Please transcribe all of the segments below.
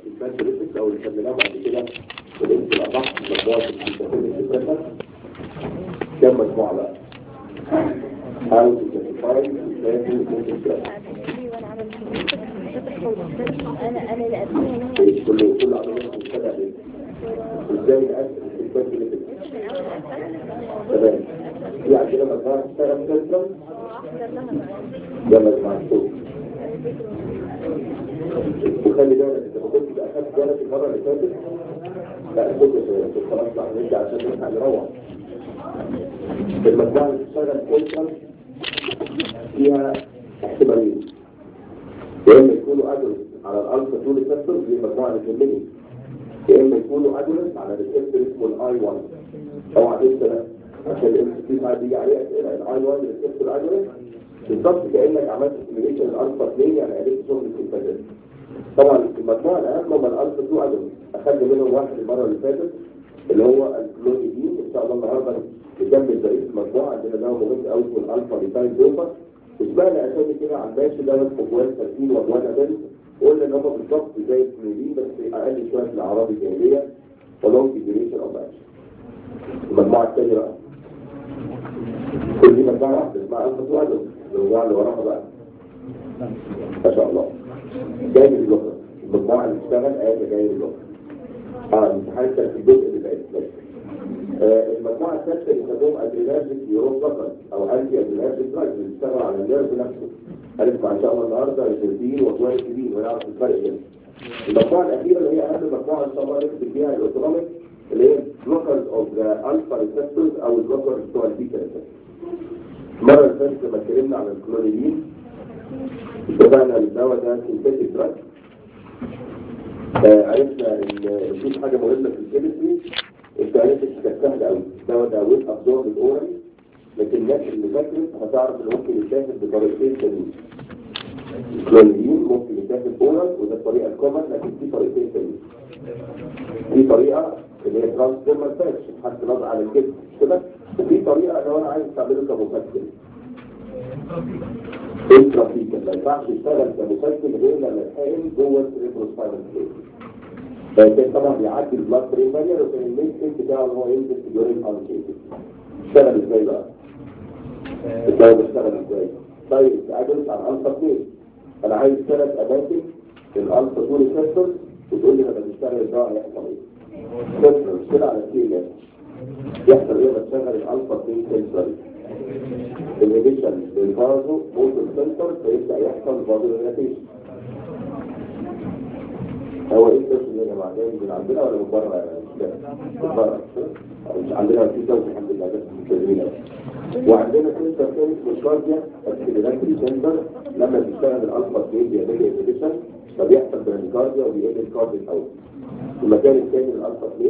الكاتريتكس او اللي سميناه بعد كده الاسم الاصح مجموعه الكاتريتكس كم مجموعه بقى؟ how to classify the انا انا اللي اديها كل كل عضلات مبتدأ بيه ازاي نقسم الكاتريتكس تمام في عندنا مجموعه تشتغل سنترال ده مجموعه صوت وخلي بالك انت ما كنتش اخدت بالك المره اللي فاتت لا كنت كنت خلاص بقى نرجع عشان نلحق نروح المجموعه اللي بتشتغل سنترال فيها احتمالين يا اما يكونوا ادرس على الالفا طول ريسبتور دي المجموعه اللي تهمني يا اما يكونوا ادرس على ريسبتور اسمه الاي 1 اوعى تنسى ده عشان الام سي ساعات بيجي عليه اسئله الاي 1 ريسبتور ادرس بالظبط كانك عملت سيميليشن الالفا 2 يعني عرفت شغل الكونفدرس طبعا المجموعه الاهم هم الالفا 2 ادرس اخدنا منهم واحد المره اللي فاتت اللي هو الكلونيدين ان شاء الله النهارده نكمل بقيه المجموعه عندنا ده مهم قوي اسمه الالفا ريتايل دوبا اسمعنا اسامي كده على الماشي ده بس جوال 30 وجوانا بنت قلنا ان هم بالظبط زي الكلونيدين بس اقل شويه في الاعراض الجانبيه ولونج ديوريشن اوف اكشن المجموعه الثانيه بقى كل دي مجموعه واحده اسمها الفا 2 ادرس المجموعه اللي وراها بقى ما شاء الله جاي من اللغه المجموعه اللي بتشتغل ادي جاي من اللغه اه الامتحان كان في الجزء اللي بقيت بس آه المجموعه الثالثه يسموهم ادرينالجيك يورو فقط او انتي ادرينالجيك دراجز اللي بيشتغل على النيرف نفسه هنسمع ان شاء الله النهارده ريزرتين وكوارتين ونعرف الفرق بينهم المجموعه الاخيره اللي هي اهم مجموعه ان شاء الله نكتب فيها الاوتونوميك اللي هي بلوكرز اوف ذا الفا ريسبتورز او البلوكرز بتوع البيتا ريسبتورز المره اللي فاتت لما اتكلمنا عن الكلونيدين اتفقنا الدواء ده سينثيتيك دراج عرفنا ان في حاجه مهمه في الكيمستري انت عرفت كانت سهله قوي الدواء ده ويت ابزورب الاورال لكن الناس اللي ذاكرت هتعرف انه ممكن يتاخد بطريقتين تانيين الكلونيدين ممكن يتاخد اورال وده الطريقه الكومن لكن في طريقتين تانيين في طريقه اللي هي ترانسفيرمال باتش حتى نضع على الجسم مش كده وفي طريقه لو انا عايز استعمله كمسكن انترافيكال ما ينفعش يشتغل كمسكن غير لما يتحقن جوه السريبروسباينال فلويد فكان طبعا بيعدي البلاد برين بارير وكان الميكسين بتاعه ان هو ينزل في دورين انشيتد اشتغل ازاي بقى؟ الدواء بيشتغل ازاي؟ طيب ادرس على الالفا 2 انا عايز ثلاث اماكن الالفا 2 ريسبتورز وتقول لي لما تشتغل الدواء هيحصل ايه؟ ريسبتور مش كده على السي يحصل ايه لما تشغل الالفا 2 سنسوري الانهبيشن للفازو موتور سنتر فيبدا يحصل فازو ريلاتيشن هو ايه الدرس اللي يا جماعه جاي من عندنا ولا من بره من بره مش عندنا في دوله الحمد لله بس متكلمين وعندنا سنتر ثاني اسمه الكارديا اكسلراتوري سنتر لما تشتغل الالفا 2 بيعمل انهبيشن فبيحصل براديكارديا وبيقل الكارديا الاول المكان الثاني الالفا 2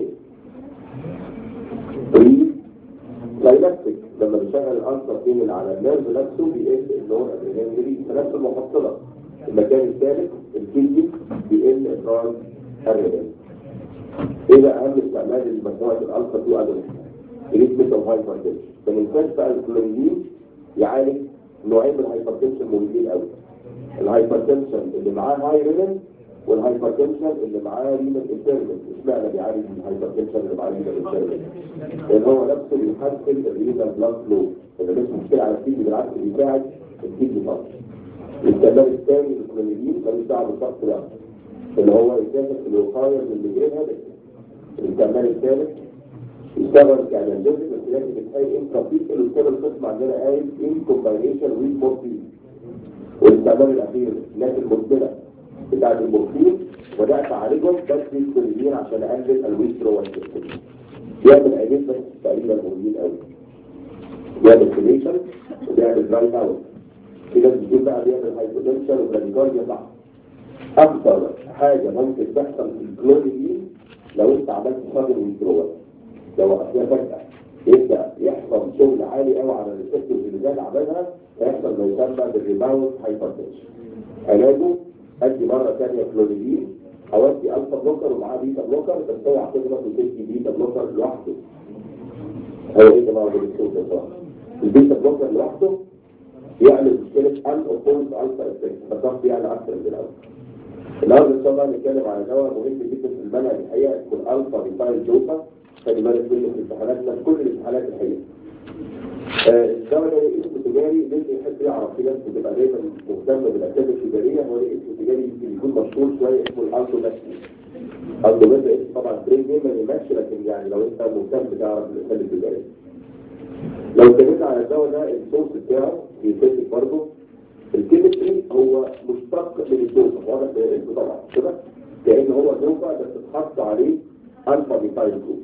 بري دايلكتيك لما بيشغل الالفا 2 على النيرف نفسه بيقل النور ادرينالين في نفس المحصله المكان الثالث الكيدني بيقل افراز الرئه ايه بقى اهم استعمال لمجموعه الالفا 2 ادرينالين تريتمنت اوف هايبرتنشن ما ننساش بقى الكلوريدين يعالج نوعين من الهايبرتنشن مهمين قوي الهايبرتنشن اللي معاه هاي رينين والهايبرتنشن اللي معاه رينال انترمنت اشمعنى بيعالج الهايبرتنشن اللي معاه رينال انترمنت لان هو نفسه بيحسن الرينال بلاد فلو اللي مش مشكله على الكيدني بالعكس بيساعد الكيدني فانكشن الاستعمال الثاني للكلونيدين ملوش دعوه بالشخص ده اللي هو يساهم في الوقايه من الميجرين هيدك الاستعمال الثالث يشتغل كانالجيزك بس لازم يتقال انترافيكال وكل القسم عندنا قايل ان كومباينيشن ويز مورفين والاستعمال الاخير الناس المدمنه بتاعت المورفين بدات اعالجهم بس بالكلونيدين عشان اقلل الويسترو والسيستم بيعمل عينين بس تقريبا مهمين قوي بيعمل كليشن وبيعمل دراي اوت في ناس بتقول بقى بيعمل هايبوتنشن وبراديكارديا صح اكثر حاجه ممكن تحصل في الكلونيدين لو انت عملت صدر ويتروال لو اصلا فجاه يبدا يحصل شغل عالي قوي على الريسبتورز اللي زاد عملها فيحصل ما يسمى بالريباوند هايبرتنشن علاجه ادي مره ثانيه كلونيدين او ادي الفا بلوكر ومعاه بيتا بلوكر بس اوعى تضغط وتدي بيتا بلوكر لوحده هو ايه يا جماعه بالصوت ده البيتا بلوكر لوحده يعمل مشكلة ان اوبوز الفا افكت فالضغط يعني اكثر من الاول النهارده ان شاء الله هنتكلم على دواء مهم جدا في المنهج الحقيقه اسمه الالفا بيتايل جوفا خلي بالك منه في امتحاناتنا في كل الامتحانات الحقيقه آه، الدواء ده ليه اسم تجاري لازم يحب يعرف في ناس بتبقى دايما مهتمه بالاسباب التجاريه هو ليه اسم تجاري يمكن يكون مشهور شويه اسمه الالتو ماكسي الالتو ده اسم طبعا بريد نيم ما يهمكش لكن يعني لو انت مهتم تعرف الاسباب التجاريه لو اتكلمنا على الدواء ده السورس بتاعه بيفيدك برضه الكيمستري هو مشتق من الدوفا واضح من الاسم طبعا كده كأن هو دوفا بس اتحط عليه الفا ميثايل جروب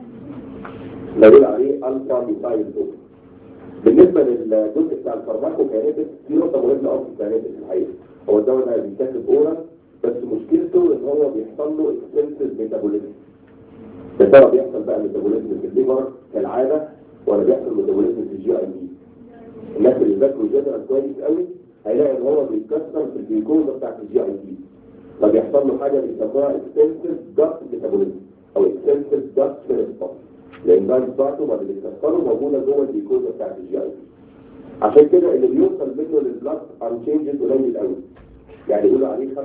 نقول عليه الفا ميثايل جروب بالنسبه للجزء بتاع الفارماكو كاينيتكس في نقطه مهمه قوي في الكاينيتكس الحقيقه هو الدواء ده بيتاخد اورال بس مشكلته ان هو بيحصل له اكستنسيف ميتابوليزم يا ترى بيحصل بقى ميتابوليزم في الليفر كالعاده ولا بيحصل ميتابوليزم في الجي اي دي الناس اللي ذاكروا جدول كويس قوي هيلاقي ان هو بيتكسر في الجلوكوزا بتاعت الجي اي دي فبيحصل له حاجه بيسموها اكستنسيف داكت ميتابوليزم او اكستنسيف داكت ريسبونس الانزيم بتاعته بعد ما بيتكسروا موجوده جوه الجلوكوزا بتاعت الجي اي دي عشان كده اللي بيوصل منه للبلاد ان تشينجز قليل قوي يعني يقولوا عليه 25%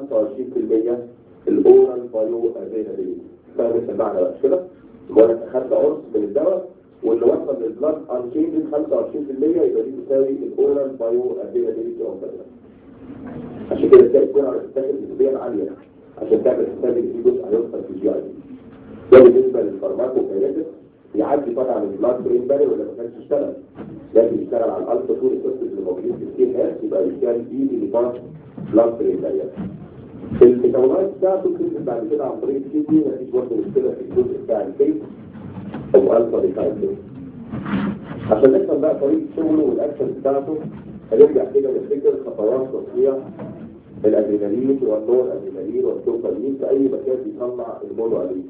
الاورال بايو افيلابيلتي فاهم انت المعنى بقى كده؟ يبقى انت خدت قرص من الدواء واللي وصل للبلاد ان تشينجز 25% يبقى دي تساوي الاورال بايو افيلابيلتي اوف ذا عشان كده تلاقي الجرعه بتتاخد نسبيا عاليه عشان تعمل حساب ان في جزء هيوصل في الجي اي دي ده بالنسبه للفارماكو كاينيتكس يعدي طبعا البلاد برين باري ولا ما كانش يشتغل لازم يشتغل على الالفا طول السيستم اللي موجودين في السي اس يبقى يشتغل ايدي لباس بلاد برين باري الميتابولايت بتاعته بتنزل بعد كده عن طريق الكيدني مفيش برضه مشكله في الجزء بتاع الكيس او الفا ريسايكل عشان نفهم بقى طريقه شغله والاكشن بتاعته هنرجع كده نفتكر خطوات تصنيع الادرينالين والنور ادرينالين والدوبامين في اي مكان بيطلع المونو ادرينالين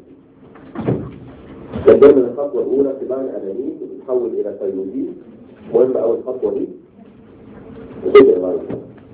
كان دايما الخطوه الاولى اتباع الانانين بتتحول الى ثيروزين مهم اول خطوه دي وكده يا معلم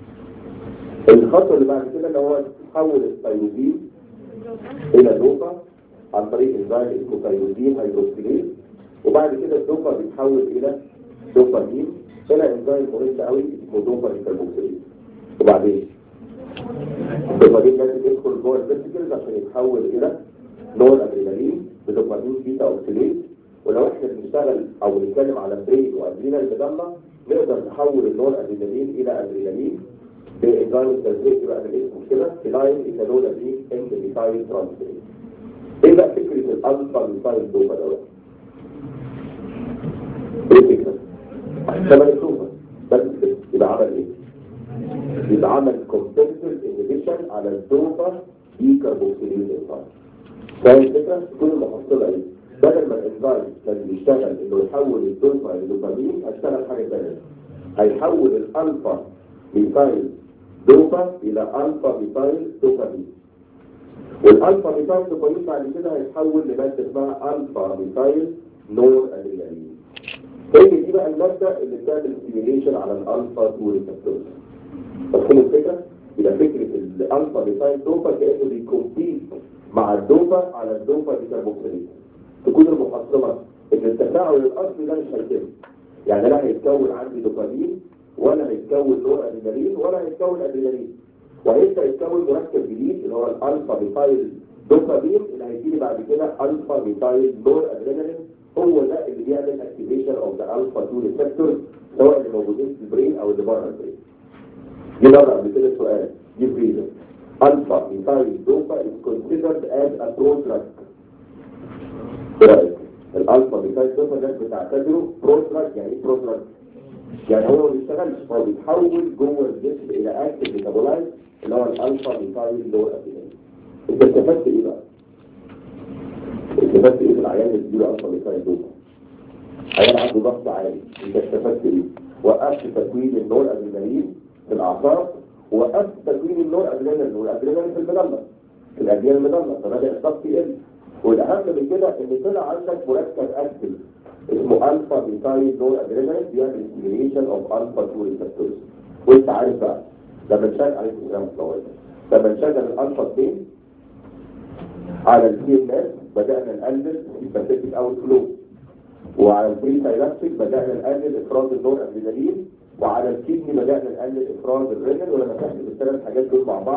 الخطوه اللي بعد كده اللي هو تحول الثيروزين الى دوبا عن طريق انزيم اسمه ثيروزين هيدروكسيليز وبعد كده الدوبا بيتحول الى دوبامين الى انزيم مهم قوي اسمه دوبا كاربوكسيليز وبعدين الدوبامين لازم يدخل جوه الفيسيكلز عشان يتحول الى نور ادرينالين بدوبامين بيتا اوكسيليز ولو احنا بنشتغل او بنتكلم على برين وادرينال مدلة نقدر نحول النور ادرينالين الى ادرينالين بانزيم التزويج بقى من اسمه كده فينايل ايثانول ادرين ان ميثايل ترانسفيريز ايه بقى فكره الالفا ميثايل دوبا ده ايه الفكره؟ كما نشوفها بس كده يبقى عمل ايه؟ يبقى عمل كومبنسل انهبيشن على الدوبا دي كاربوكسيليز انزيم فاهم الفكره؟ كل المحصله ايه؟ بدل ما الانزيم كان بيشتغل انه يحول الدوبا لدوبامين هيشتغل حاجه ثانيه هيحول الالفا ميثايل دوبا الى الفا ميثايل دوبامين والالفا ميثايل دوبامين بعد كده هيتحول لماده اسمها الفا ميثايل نور ادرينالين هي دي بقى الماده اللي بتعمل ستيميليشن على الالفا 2 ريسبتورز مفهوم الفكره؟ يبقى فكره الالفا ميثايل دوبا كانه بيكومبيت مع الدوبا على الدوبا بيكربوكسيليز تكون المحصله ان التفاعل الاصلي ده مش هيتم يعني لا هيتكون عندي دوبامين ولا هيتكون نور ادرينالين ولا هيتكون ادرينالين وهيبدا يتكون مركب جديد اللي هو الالفا ميثايل دوبامين اللي هيجي بعد كده الفا ميثايل نور ادرينالين هو ده اللي بيعمل اكتيفيشن اوف ذا الفا 2 ريسبتور سواء اللي موجودين في البرين او اللي بره البرين دي مره قبل كده سؤال جيب ريزن الفا ميثايل دوبا is considered as a prodrug ايه رايك الالفا ميثايل دوبا الناس بتعتبره برودراج يعني ايه برودراج يعني هو ما بيشتغلش هو بيتحول جوه الجسم الى اكتف ميتابولايت اللي هو الالفا ميثايل نور ادرينالين انت استفدت ايه بقى؟ استفدت ايه في العيان اللي بيجيله الفا ميثايل دوبا؟ عيان عنده ضغط عالي انت استفدت ايه؟ وقفت تكوين النور ادرينالين في الاعصاب وقفت تكوين النور ادرينالين والادرينالين في المدلة في الادرينال المدلة فبدا الضغط يقل والاهم من كده ان طلع عندك مركب اكتف اسمه الفا ميثايل نور ادرينالين بيعمل ستيميليشن اوف الفا 2 ريسبتورز وانت عارف بقى لما نشغل عليك بروجرام فلويد لما نشغل الالفا 2 على السي ام اس بدانا نقلل السيمباثيك اوت فلو وعلى البري ساينابتيك بدانا نقلل افراز النور ادرينالين وعلى الكدني بدانا نقلل افراز الرينال ولما تحسب الثلاث حاجات دول مع بعض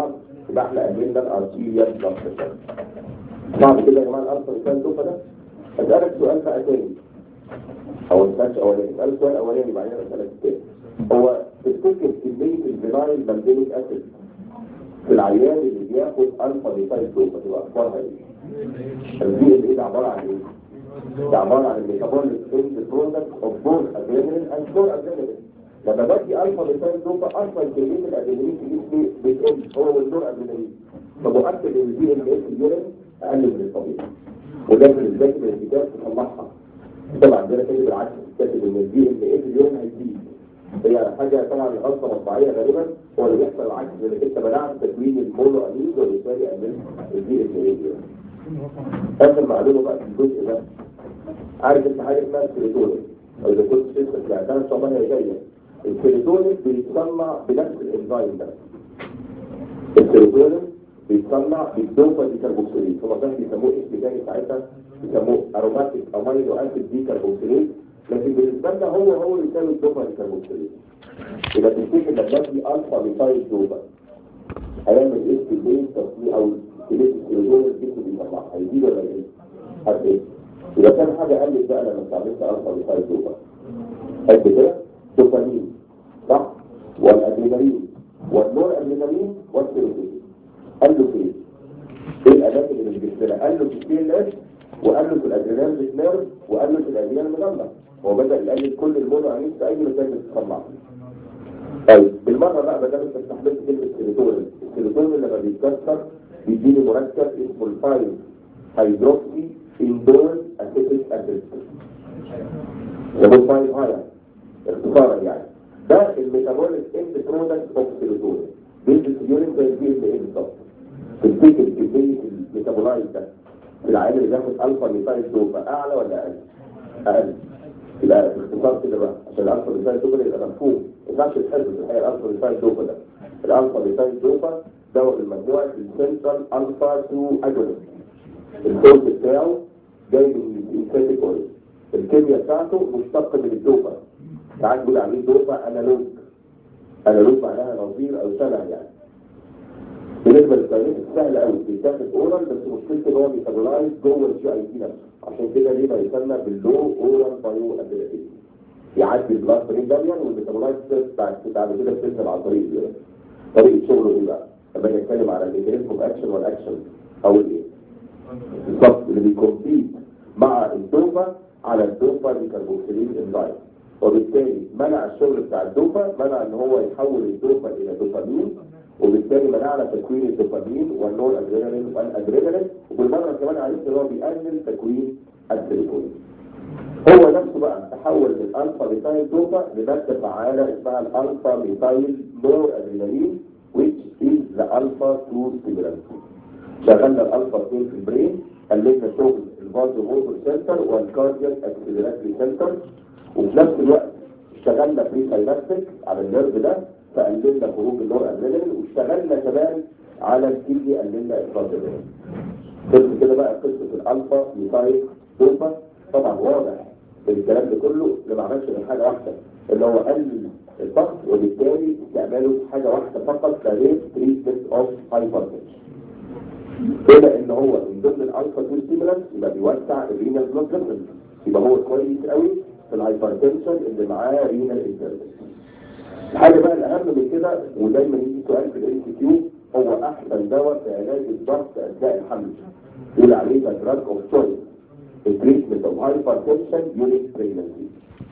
يبقى احنا قللنا الارتيريال بلاد بريشر صعب كده يا جماعه الالفا مثال دوبا ده اسالك سؤال بقى تاني او ما اولاني اسالك سؤال اولاني بعدين اسالك التاني هو تفتكر كميه الفينايل بندينيك اسيد في العيان اللي بياخد الفا ميثايل دوبا تبقى اخبارها ايه؟ الدي ال ايه ده عباره عن ايه؟ ده عباره عن الميتابوليك اند برودكت اوف بون ادرينالين اند نور ادرينالين لما بدي الفا ميثايل دوبا اصلا كميه الادرينالين في جسمي بتقل هو والنور ادرينالين فمؤكد ان الدي ال ايه في اليورين اقل من الطبيعي وده بالنسبه لي الكتاب تصلحها طبعا عندنا كده بالعكس كاتب ان الدي ال ايه في اليورين هيزيد هي حاجه طبعا الغلطه مطبعيه غالبا هو اللي بيحصل العكس انك انت منعت تكوين المونو اميد وبالتالي قللت الدي ال ايه في اخر معلومه بقى في الجزء ده عارف انت حاجه اسمها السيروتونين او اذا كنت لسه سمعتها ان شاء الله هي جايه السيروتونين بيتصنع بنفس الانزيم ده السيروتونين بيتصنع بالدوبا ديكربوكسيليت هم كانوا بيسموه اسم تاني ساعتها بيسموه اروماتيك امينو اسيد ديكربوكسيليت لكن بالنسبه لنا هو هو اللي يساوي الدوبا ديكربوكسيليت يبقى تفتكر لما بدي الفا ميثايل دوبا هيعمل ايه في البيت تصنيع او كميه السيروتونين الجسم بيطلعها هيزيد ولا ايه؟ هتزيد يبقى كان حاجه قلت بقى لما استعملت الفا ميثايل دوبا قد كده دوبامين صح والادرينالين والنور ادرينالين والسيروتونين قال له فين؟ ايه الاماكن اللي في جسمنا؟ قال له في السي ال اس وقال له في الادرينال نيرف وقال له في الادرينال المجمع هو بدا يقلل كل المونو امين في اي مكان بتتصنع طيب بالمره بقى ما دام انت استحملت كلمه سيروتونين السيروتونين لما بيتكسر بيديني مركب اسمه الفايل هيدروكسي اندول اسيتيك اسيد ده فايل هاير اختصارا يعني ده الميتابوليك اند برودكت اوف سيروتونين بيدي اليورين زي البي ال ايه بالظبط تفتكر كميه الميتابولايت ده في العيان اللي بياخد الفا ميثايل دوبا اعلى ولا اقل؟ اقل يبقى باختصار كده بقى عشان الالفا ميثايل دوبا يبقى مفهوم ما ينفعش تحفظ الحقيقه الالفا ميثايل دوبا ده الالفا ميثايل دوبا دواء من مجموعه السنترال الفا 2 اجونست الكود بتاعه جاي من السينثيتيك اوريج الكيمياء بتاعته مشتقه من الدوبا ساعات بيقول عليه دوبا انالوج انالوج معناها نظير او شبه يعني بالنسبه للتاريخ سهل قوي بيتاخد اورال بس مشكلته ان هو بيتابولايز جوه الجي اي تي نفسه عشان كده ليه ما يسمى باللو اورال بايو ابيليتي يعدي البلاد برين داليان والميتابولايز بتاعت بعد كده بتنزل على طريق اليورين طريقه شغله ايه بقى؟ لما نتكلم على الميكانيزم اوف اكشن والاكشن او الايه؟ بالظبط اللي بيكمبيت مع الدوبا على الدوبا ديكربوكسيلين انزايم وبالتالي منع الشغل بتاع الدوبا منع ان هو يحول الدوبا الى دوبامين وبالتالي منعنا تكوين الدوبامين والنور ادرينالين والادرينالين وبالمره كمان عرفت ان هو بيقلل تكوين السيروتونين هو نفسه بقى تحول من الفا ميثايل دوبا لماده فعاله اسمها الالفا ميثايل نور ادرينالين which is the alpha 2 stimulant شغلنا الالفا 2 في البرين قللنا شغل الفازو موتور سنتر والكاردياك اكسلراتري سنتر وفي نفس الوقت اشتغلنا بري ساينابتيك على النيرف ده فقللنا خروج النور ادرينالين واشتغلنا كمان على الكيدني قللنا افراز الادرينالين قصه كده بقى قصه الالفا ميثايل دوبا طبعا واضح الكلام ده كله اللي ما عملش غير حاجه واحده اللي هو قلل الضغط وبالتالي استعماله في حاجه واحده فقط كريت تريتمنت اوف هايبرتنشن كده ان هو من ضمن الالفا 2 ستيمولانت يبقى بيوسع الرينال بلاد فيسل يبقى هو كويس قوي في الهايبرتنشن اللي معاه رينال انترفيس الحاجه بقى الاهم من كده ودايما يجي سؤال في الام كيو هو احسن دواء في علاج الضغط اثناء الحمل يقول عليه ذا دراج اوف تشويس التريتمنت اوف هايبرتنشن يونيك بريجنسي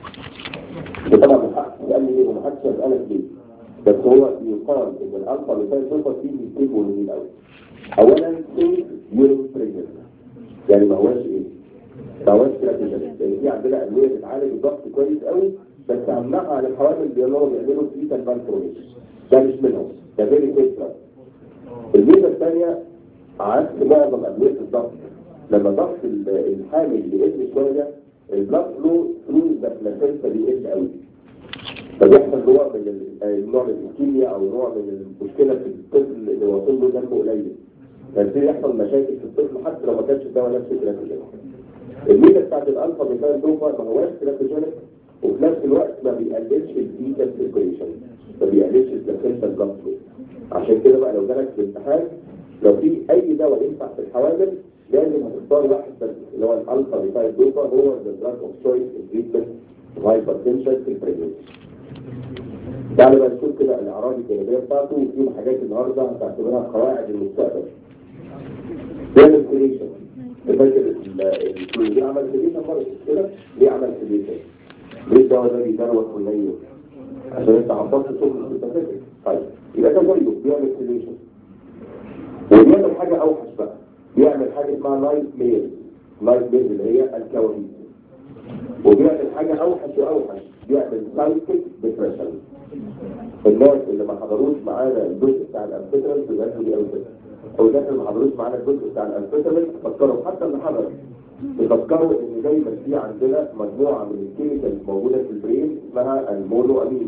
وطبعا محقق قال لي ايه ومحدش يسالك ليه بس هو يقال ان الالفا مثال سوبر فيه ميزتين مهمين قوي اولا سيف يورين بريجنسي يعني ما هواش ايه ما هواش كراتيجينيك لان في عندنا ادويه بتعالج الضغط كويس قوي بس همها عن الحوامل اللي بيعملوا بيعملوا فيتال فالترونيشن ده مش منهم ده فيري كيسر الميزه الثانيه عكس معظم ادويه الضغط لما ضغط الحامل بيقل شويه البلاد فلو ثرو ذا بلاسنتا بيقل قوي فبيحصل نوع من النوع من الكيمياء او نوع من المشكله في الطفل اللي واصل له دم قليل فيبتدي يحصل مشاكل في الطفل حتى لو ما كانش الدواء نفس الكراتوجينيك الميزه بتاعت الالفا ميثايل دوبا ما هواش كراتوجينيك وفي نفس الوقت ما بيقللش الفيتال سيركيشن ما بيقللش البلاسنتا بلاد فلو عشان كده بقى لو جالك في الامتحان لو في اي دواء ينفع في الحوامل لازم هتختار واحد بس اللي هو الالفا بيتايد دوبا هو ذا دراج اوف تشويس ان تريتمنت هايبرتنشن في البريجنسي تعالى بقى نشوف كده الاعراض الجانبيه بتاعته وفيهم حاجات النهارده هتعتبرها قواعد المستقبل بيعمل سيليشن فاكر الكل دي عمل سيليشن مرة مش كده ليه عمل سيليشن ليه الدواء ده بيدروخ والنيل عشان انت عبرت شغل انت فاكر طيب يبقى ده زيه بيعمل سيليشن وبيعمل حاجه اوحش بقى بيعمل حاجه اسمها لايت ميل لايت ميل اللي هي الكوابيس وبيعمل حاجه اوحش واوحش بيعمل سايكيك ديبريشن الناس اللي ما حضروش معانا الجزء بتاع الانفيترال بيبقوا دي قوي كده او الناس اللي ما حضروش معانا الجزء بتاع الانفيترال فكروا حتى اللي حضر تفكروا ان دايما في عندنا مجموعه من الكيميكالز موجوده في البرين اسمها المونو امين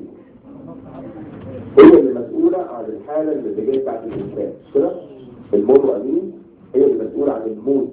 هي اللي مسؤوله عن الحاله المزاجيه بتاعت الانسان مش كده المونو امين هي اللي مسؤوله عن المود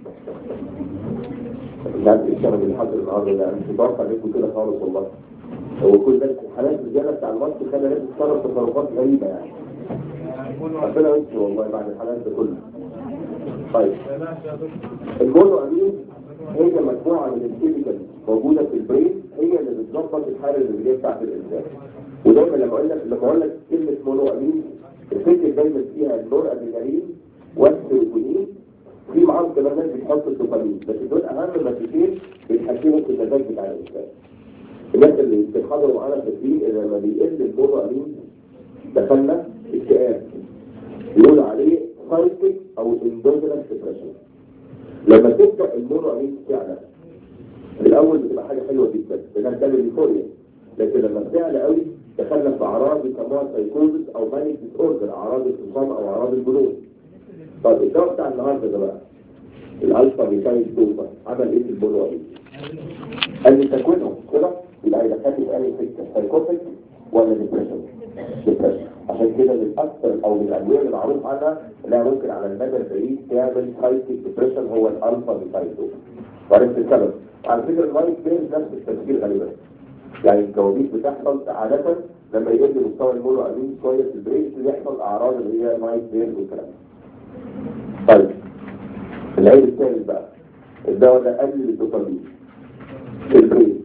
مش عارف ايه الشغل اللي حصل النهارده ده انا مش متوقع منكم كده خالص والله هو كل ده الحالات الرجاله بتاع الماتش خلى الناس تتصرف تصرفات غريبه يعني ربنا يستر والله بعد الحالات ده كله طيب المونو امين هي مجموعه من الكيميكال موجوده في البرين هي اللي بتظبط الحاله الرجاليه بتاعت الانسان ودايما لما اقول لك لما اقول لك كلمه مونو امين الفكر دايما فيها النور ادرينالين والسيروتونين في معاهم كمان ناس بتحط الدوبامين بس دول اهم مادتين بيتحكموا في المزاج بتاع الانسان الناس اللي بتحضروا معانا في الدين ان لما بيقل المونو امين دخلنا اكتئاب يقول عليه سايكيك او اندوجينس ديبريشن لما تبدا المونو امين تعلى في الاول بتبقى حاجه حلوه جدا لانها بتعمل ايفوريا لكن لما بتعلى قوي دخلنا في اعراض بيسموها سايكوزس او مانيك ديس اوردر اعراض الخصام او اعراض الجنون طب الدواء بتاع النهارده ده بقى الالفا بيتايل دوبا عمل ايه في المونو امين؟ قال لي تكوينهم كده يبقى هيدخلني في انهي سكه سايكوتيك ولا ديبريشن؟ ديبريشن عشان كده من اكثر او من الادويه اللي معروف عنها انها ممكن على المدى البعيد تعمل سايكيك ديبريشن هو الالفا بيتايل دوبا وعرفت السبب وعلى فكره اللايت بيرز نفس التفكير غالبا يعني الكوابيس بتحصل عادة لما يقل مستوى المونو امين شوية في البريك بيحصل اعراض اللي هي نايت بيرز والكلام ده. طيب العيب الثالث بقى الدواء ده قلل الدوبامين في البريك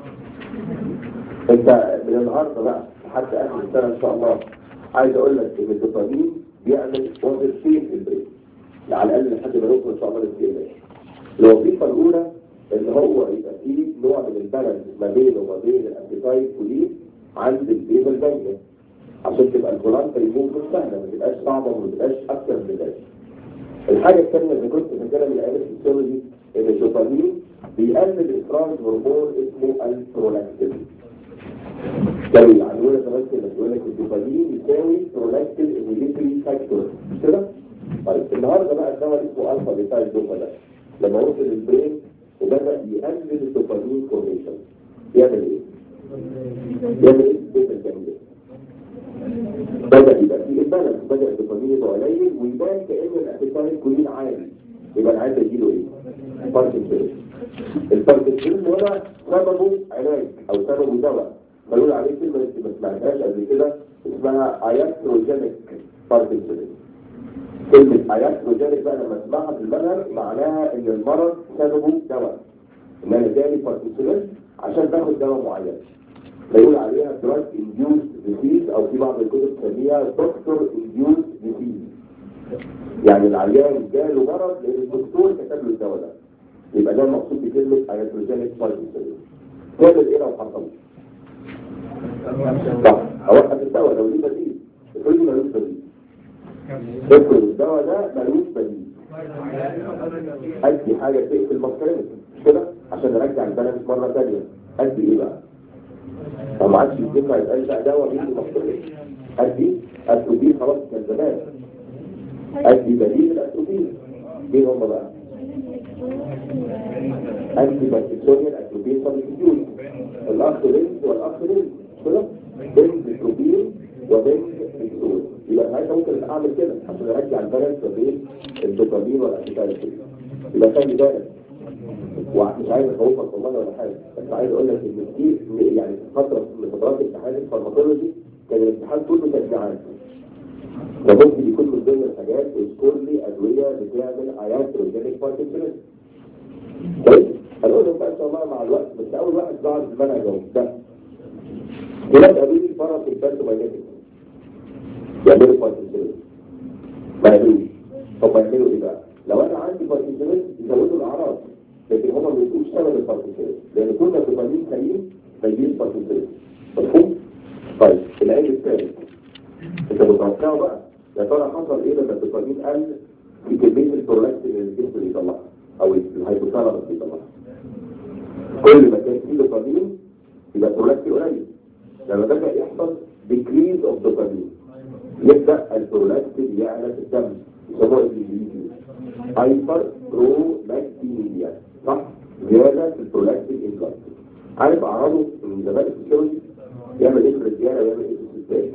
انت من النهارده بقى لحد اخر السنه ان شاء الله عايز اقول لك ان الدوبامين بيعمل وظيفتين في البريك على الاقل لحد ما نوصل ان شاء الله للسيرة الوظيفه الاولى ان هو يبقى فيه نوع من البالانس ما بينه وما بين الابيتايت كولين عند البيبل جايه عشان تبقى الفولانتري موفمنت سهله ما تبقاش صعبه وما تبقاش اكتر من ذلك. الحاجه الثانيه اللي كنت فاكرها من ايام الفسيولوجي ان الدوبامين بيقلل افراز هرمون اسمه البرولاكتين. جميل عنوانه كمان كده بيقول لك الدوبامين يساوي برولاكتين انهبيتوري فاكتور مش كده؟ طيب النهارده بقى الدواء اسمه الفا بيتايل دوبا ده لما وصل للبرين وبدأ يقلل الدوبامين فورميشن يعمل ايه؟ يعمل ايه في البيت الجميل؟ بدأ يبقى فيه البالانس بدأ الدوبامين يبقى قليل ويبان كأن الابيتايت كلين عالي يبقى العيال ده يجيله ايه؟ باركنسون الباركنسون هنا سببه علاج او سببه دواء بقول عليه كلمة انت ما سمعتهاش قبل كده اسمها اياتروجينيك باركنسون كلمة اياتروجينيك بقى لما تسمعها في المنهج معناها ان المرض سببه دواء ان انا جالي باركنسون عشان باخد دواء معين بيقول عليها دراج انديوز ديزيز او في بعض الكتب تسميها دكتور انديوز ديزيز يعني العيان جاله مرض لان الدكتور كتب له الدواء ده يبقى ده المقصود بكلمه اياتروجينيك باركنسون تعمل ايه لو حصل؟ صح اوقف الدواء لو ليه بديل تقول لي ملوش بديل افرض الدواء ده ملوش بديل ادي حاجه تقفل المسكرينك مش كده عشان نرجع البالانس مره ثانيه ادي ايه بقى طب ما عادش ينفع يتقال بقى دواء بيدي مسكرينك ادي اتروبين خلاص كان زمان ادي بديل الاتروبين مين هم بقى انتي بكتيريال اتروبين سبستيوت الاخ لينز والاخ لينز كده بنز بروبين وبنز بيكتول يبقى ساعتها ممكن اعمل كده عشان ارجع البالانس ما بين الدوبامين والاسيتايل يبقى خلي بالك ومش عايز اخوفك والله ولا حاجه بس عايز اقول لك ان كتير يعني في فتره من فترات امتحان الفارماكولوجي كان الامتحان كله تشجيعات وممكن يكون من ضمن الحاجات اذكر لي ادويه بتعمل اياتروجينيك بارتيكولين طيب هنقولهم بقى ان شاء الله مع الوقت بس اول واحد ظهر في المنهج اهو ده ولاد قالوا لي فرق البنت ماينيتك يعملوا بارتيكولين ما يعملوش طب يعملوا ايه بقى؟ لو انا عندي بارتيكولين يزودوا الاعراض لكن هم ما بيبقوش سبب البارتيكولين لان كل ما الدوبامين سليم ما يجيش بارتيكولين مفهوم؟ طيب العيب الثالث انت متوقعه بقى يا ترى حصل ايه لما الدوبامين قل في كميه البرولاكتين اللي الجسم بيطلعها او الهيبوثالاموس بيطلعها كل ما كان فيه دوبامين يبقى البرولاكتين قليل لما بدا يحصل decrease of dopamine يبدا البرولاكتين يعلى في الدم يسموه بالانجليزي هايبر برولاكتينيا صح زياده في البرولاكتين انزايم عارف اعراضه من زمان في الفسيولوجي يعمل ايه في الرجاله ويعمل ايه في الستات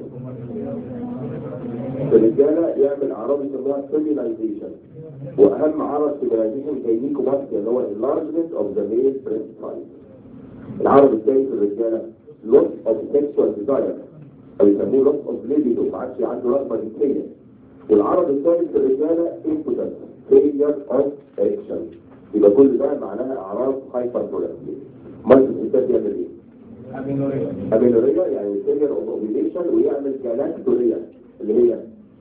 الرجاله يعمل اعراض يسموها سيميلايزيشن واهم عرض سيميلايزيشن جاينيكو ماسك اللي هو enlargement of the male breast size العرض الثاني في الرجاله loss of sexual desire او يسموه loss of libido ما عادش عنده رغبه جنسيه والعرض الثالث في الرجاله impotence failure of erection يبقى كل ده معناها اعراض هايبر برولاكتين مرض الستات يعمل ايه؟ امينوريا يعني failure of ovulation ويعمل جلاكتوريا اللي هي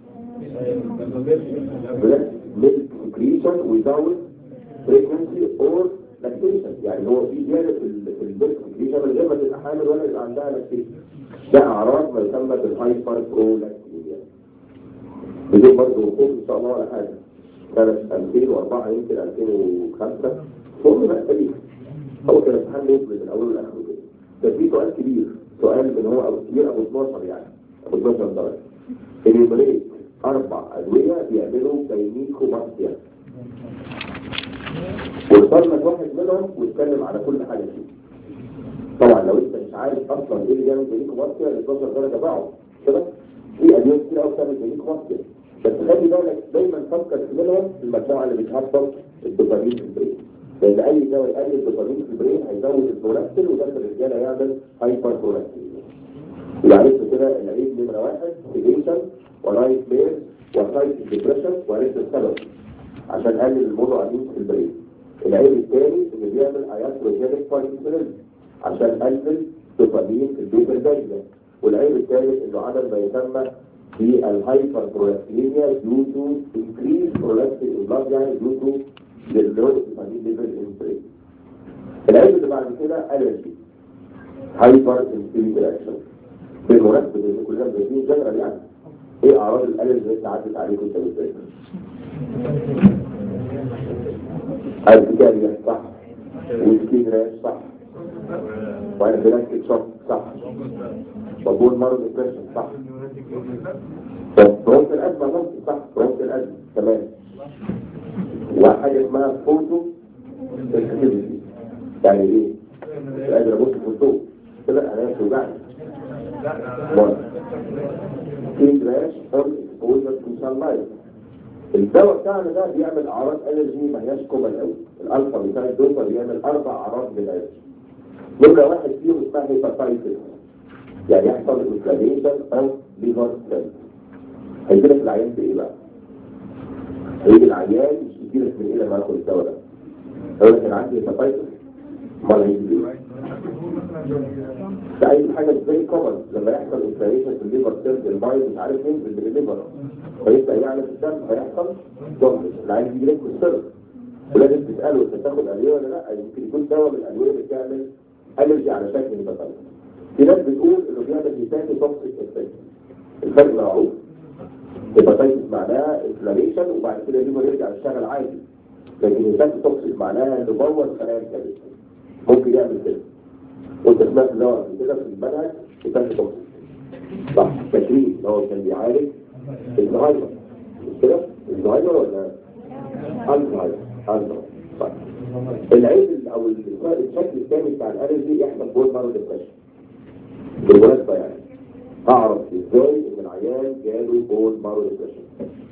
milk secretion without pregnancy or lactation يعني هو في زيادة في ال- في الميلك secretion من غير ما تبقى حامل ولا يبقى عندها lactation ده أعراض ما يسمى بالهايبر برولاكتينيا بدون برضه وقوف إن شاء الله ولا حاجة سنة 2004 يمكن 2005 المهم بقى التاريخ هو كان امتحان مصري من أوله لآخره كده كان في سؤال كبير سؤال من هو أبو كبير أبو 12 يعني أبو 12 درجة اليومريت أربع أدوية بيعملوا كاينيكوماستيا وصلنا واحد منهم واتكلم على كل حاجة فيه طبعا لو انت مش عارف اصلا ايه اللي بيعمل كاينيكوماستيا ال 12 درجة ضاعوا كده في أدوية كتير قوي بتعمل كاينيكوماستيا بس خلي بالك دايما فكر في منهم في المجموعة اللي بتهبط الدوبامين في البرين لأن أي دواء يقلل الدوبامين في البرين هيزود البرولاكتين وده في الرجالة يعمل هايبر برولاكتين يبقى عرفت كده العيب نمرة واحد سيديشن ونايت مير وسايت ديبريشن وعرفت السبب عشان قلل الموضوع امين في البرين العيب الثاني اللي بيعمل اياتروجينيك باركنسونيزم عشان قلل دوبامين في البيبر دايما والعيب الثالث انه عمل ما يسمى في الهايبر برولاكتينيا ديو تو انكريز برولاكتين بلاد يعني ديو تو للو دوبامين ليفل ان برين العيب اللي بعد كده الرجي هايبر انسولين اكشن بالمناسبة ان كلنا بنزين جنرال يعني ايه اعراض الالم اللي انت عدت عليكم انت بتذاكر الارتجالية صح والسكين راش صح وانفلاكتيك شوك صح وبول مرض ديبريشن صح طب برونك الازمة ممكن صح برونك الازمة تمام وحاجة اسمها فوتو سنسيتيفيتي يعني ايه؟ مش قادر ابص في الضوء كده انا توجعني سكين راش اور اكسبوجر تو سان لايت الدواء بتاعنا ده بيعمل اعراض الرجي ما هياش كومن قوي الالفا بتاع الدوبا بيعمل اربع اعراض للالرجي نمره واحد فيهم اسمها هيباتايتس يعني يحصل انفلاميشن او ليفر سيل هيجيلك العيان بايه بقى؟ هيجي العيان مش يجيلك من ايه لما ياخد الدواء ده؟ يقول لك انا عندي هيباتايتس امال هيجي بايه؟ ده اي حاجه زي كومن لما يحصل انفلاميشن في الليفر سيلز المايند مش عارف ينزل من الليفر فيبدا يعلى في الدم هيحصل جمبس العين يجي لك في السر ولازم تساله انت تاخد ادويه ولا لا يمكن يكون دواء من الادويه اللي بتعمل الرجي على شكل هيباتايتس في ناس بتقول انه بيعمل هيباتي توكسيك افكت الفرق معروف هيباتايتس معناها انفلاميشن وبعد كده الليفر يرجع يشتغل عادي لكن هيباتي توكسيك معناها انه بوظ خلايا الكبد ممكن يعمل كده وانت سمعت اللي هو قبل كده في المنهج هيباتي توكسيك صح تشريح اللي هو كان بيعالج الزهايمر مش كده الزهايمر ولا الزهايمر الزهايمر طيب العيب ال- او ال- الشكل الثاني بتاع الالرجي يحصل بول مارو ديبريشن بالمناسبه يعني اعرف ازاي ان العيان جاله بول مارو ديبريشن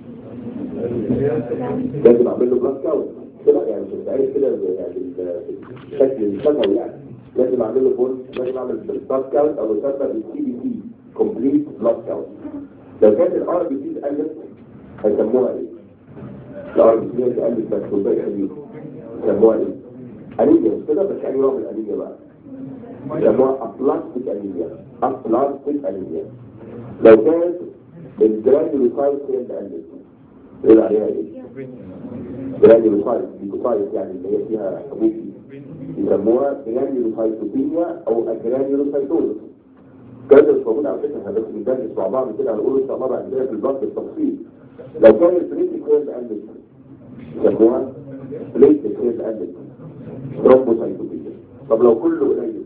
لازم اعمل له بلاد كاونت كده يعني مش عارف كده يعني الشكل الشفوي يعني لازم اعمل له بول لازم اعمل بلاد كاونت او يسمى بالسي بي سي كومبليت بلاد كاونت لو كانت الار بي سي قلت هيسموها ايه؟ الار بي سي هي قلت بس والباقي خليل يسموها ايه؟ انيميا مش كده بس يعني نوع من الانيميا بقى يسموها ابلاستيك انيميا ابلاستيك انيميا لو كانت الجرانيولوسايت هي اللي قلت يقول عليها ايه؟ جرانيولوسايت ليكوسايت يعني اللي هي فيها حبوب يسموها جرانيولوسايتوبينيا او جرانيولوسايتوزس كده مش موجود على فكره احنا بس بندرس مع بعض كده هنقول ان شاء الله بعد كده في البحث بالتفصيل لو كان البريتك هي اللي قلت يسموها بريتك هي اللي قلت ترومبوسايتوبينيا طب لو كله قليل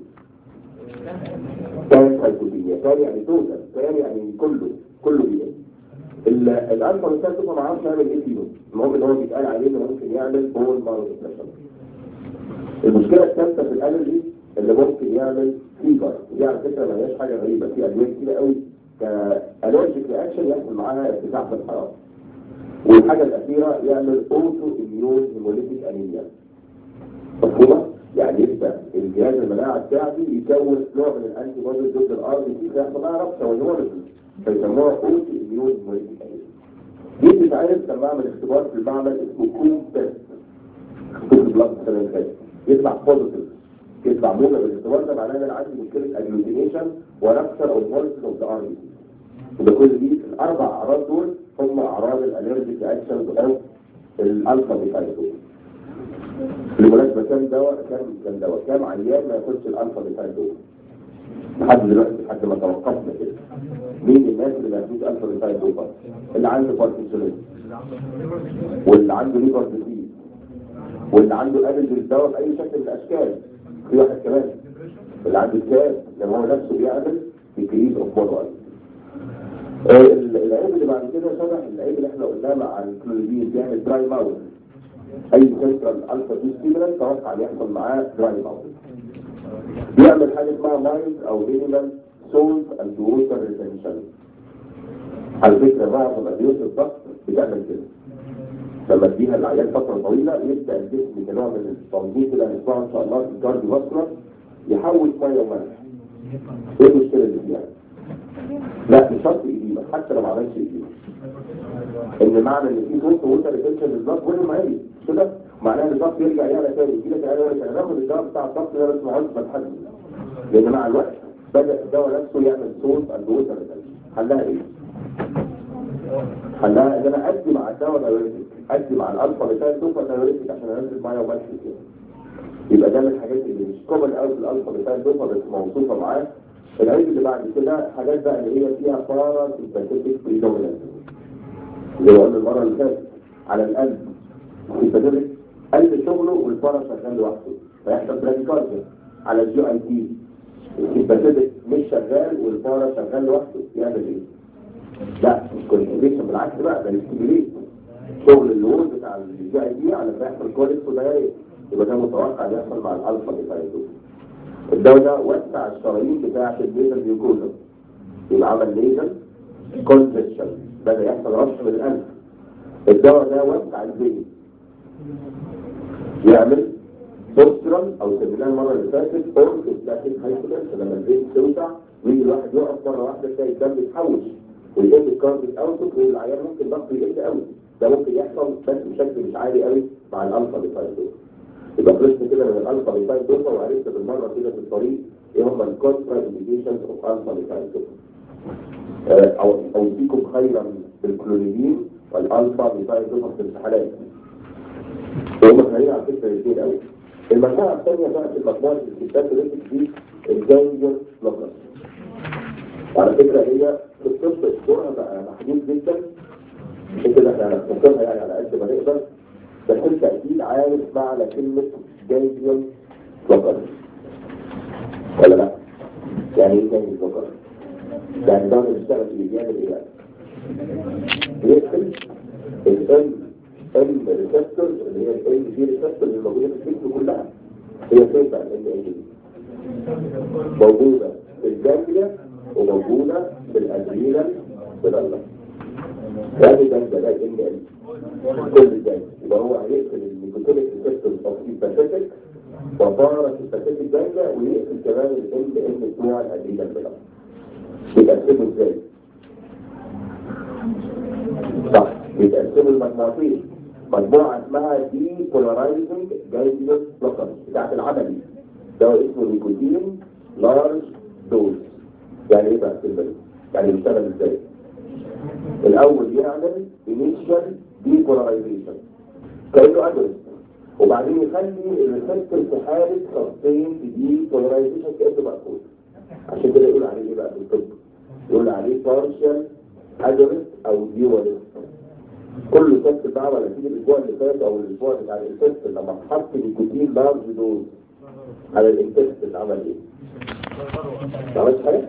كان سايتوبينيا كان يعني توتال كان يعني كله كله بيقل الالفا والثالث ما اعرفش يعمل ايه فيهم المهم ان هو بيتقال عليه انه ممكن يعمل بول مارو المشكله الثالثه في الالرجي اللي ممكن يعمل فيبر دي على فكره ما هياش حاجه غريبه في ادويه كتير قوي كالرجيك رياكشن يحصل معاها ارتفاع في الحراره والحاجه الاخيره يعمل اوتو اميون هيموليتيك انيميا مفهومه؟ يعني يبدا الجهاز المناعه بتاعتي يكون نوع من الانتي بودي ضد الار بي سي فيحصل معاها ربطه وهيموليتيك فيسموها اوتو اميون هيموليتيك انيميا دي بتتعرف لما اعمل اختبار في المعمل اسمه كوم تيست اختبار البلاد السنه اللي فاتت يطلع بوزيتيف يطلع موجب الاختبار ده معناه ان انا عندي مشكله اجلوتينيشن ورابتر او مولتن اوف ذا ار بي وده كل دي الاربع اعراض دول هم اعراض الالرجيك اكشنز اوف الالفا بيتايدول بالمناسبه كام دواء كام كام دواء كام عيان ما ياخدش الالفا بيتايدول لحد دلوقتي لحد ما توقفنا كده مين الناس اللي ما ياخدوش الفا بيتايدول اللي عنده باركنسونيزم واللي عنده ليفر ديزيز واللي عنده الرجي الدواء باي شكل من الاشكال في واحد كمان اللي عنده كتاب لما هو نفسه بيعمل ديكريز اوف بودر العيب اللي بعد كده شبه العيب اللي احنا قلناه مع الكلوريدين بيعمل دراي ماوث اي سنترال الفا دي ستيمولانت توقع ان يحصل معاه دراي ماوث بيعمل حاجه اسمها مايند او مينيمال سولت اند ووتر ريتنشن على فكره معظم ادويه الضغط بتعمل كده لما تديها العيان فتره طويله يبدا الجسم كنوع من التنظيف اللي هنسمعه ان شاء الله في الكارديو فاسكولار يحول ميه وملح ايه المشكله اللي فيها؟ لا مش شرط ايديما حتى لو ما عملش ايديما ان معنى ان في صوت ووتر ريتنشن بالظبط كل ما هي كده معناها ان الضغط يرجع يعلى تاني يجي لك يقول لك انا باخد الدواء بتاع الضغط ده بس ما عادش بتحدد لان مع الوقت بدا الدواء نفسه يعمل صوت اند ووتر ريتنشن حلها ايه؟ حلها ان انا ادي مع الدواء دايوريتك ادي مع الالفا بتاع الدوبا دايوريتك عشان انزل ميه وملح كده يبقى ده من الحاجات اللي مش كومن قوي في الالفا بتاع الدوبا بس موصوفه معاه العيب اللي بعد كده حاجات بقى اللي هي فيها بارا سيمباثيك بريدومينانت زي ما قلنا المره اللي فاتت على القلب سيمباثيك قلب شغله والبارا شغال لوحده فيحصل براديكارديا على الجي اي تي السيمباثيك مش شغال والبارا شغال لوحده يعمل ايه؟ لا مش كونسنتريشن بالعكس بقى ده الاستيميليت شغل اللود بتاع الجي اي تي على فيحصل كوليكس ودايريت يبقى ده متوقع ان يحصل مع الالفا بتاعته الدواء ده وسع الشرايين بتاعة الليزر جلوكوزا يبقى عمل ليزر كونتريكشن بدأ يحصل رشح من الأنف الدواء ده وسع البين يعمل بوسترال او سميناه المره اللي فاتت اورك بلاستيك هايبوتنس لما البين توسع ويجي الواحد يقف مره واحده تلاقي الدم يتحوش ويقل الكاربس اوتبوت والعيان ممكن ضغطه يقل قوي ده ممكن يحصل بس بشكل مش عالي قوي مع الالفا بيتايدول يبقى خلصنا كده من الالفا بيتايد دوبا وعرفت بالمره كده في الطريق ايه هم الكونترا انديكيشنز اوف الفا بيتايد دوبا او اوصيكم خيرا بالكلوريدين والالفا بيتايد دوبا في الامتحانات هم خيرين على فكره الاثنين قوي المجموعه الثانيه بقى في مجموعه الكتاب اللي دي الدينجر بلوكر على فكره هي في الطب الدورها بقى محدود جدا عشان كده احنا هنختصرها يعني على قد ما نقدر بس انت اكيد عارف معنى كلمة جانجليون بلوكر ولا لا؟ يعني ايه جانجليون بلوكر؟ يعني ده بيشتغل اللي بيعمل ايه بقى؟ بيقفل الام ام ريسبتورز اللي هي الام دي ريسبتور اللي موجوده في الجسم كلها هي فين بقى الام اي دي؟ موجوده في الجانجليا وموجوده في الادرينال بالله يعني ده ده الام اي كل ده يبقى هو هيقفل النيكوتينيك ريسبتورز اوف الباسيفيك وبارا الباسيفيك جانجا ويقفل كمان الام ام بتوع الادرينال بلاد يبقى اسمه ازاي؟ بيتقسموا لمجموعتين مجموعة اسمها دي بولارايزنج جايزلس بلوكر بتاعت العملي ده اسمه نيكوتين لارج دوز يعني ايه بقى الكلمة دي؟ يعني بيشتغل ازاي؟ الأول يعمل initial depolarization كأنه أدرس وبعدين يخلي الريسبتور في حالة sustained depolarization كأنه مقفول عشان كده يقول عليه ايه بقى في الطب؟ يقول عليه partial agonist أو dualist كل ست بقى ولا تيجي الاسبوع اللي فات او الاسبوع بتاع الانتست لما اتحط نيكوتين لارج دوز على الانتست اللي عمل ايه؟ ما عملش حاجه؟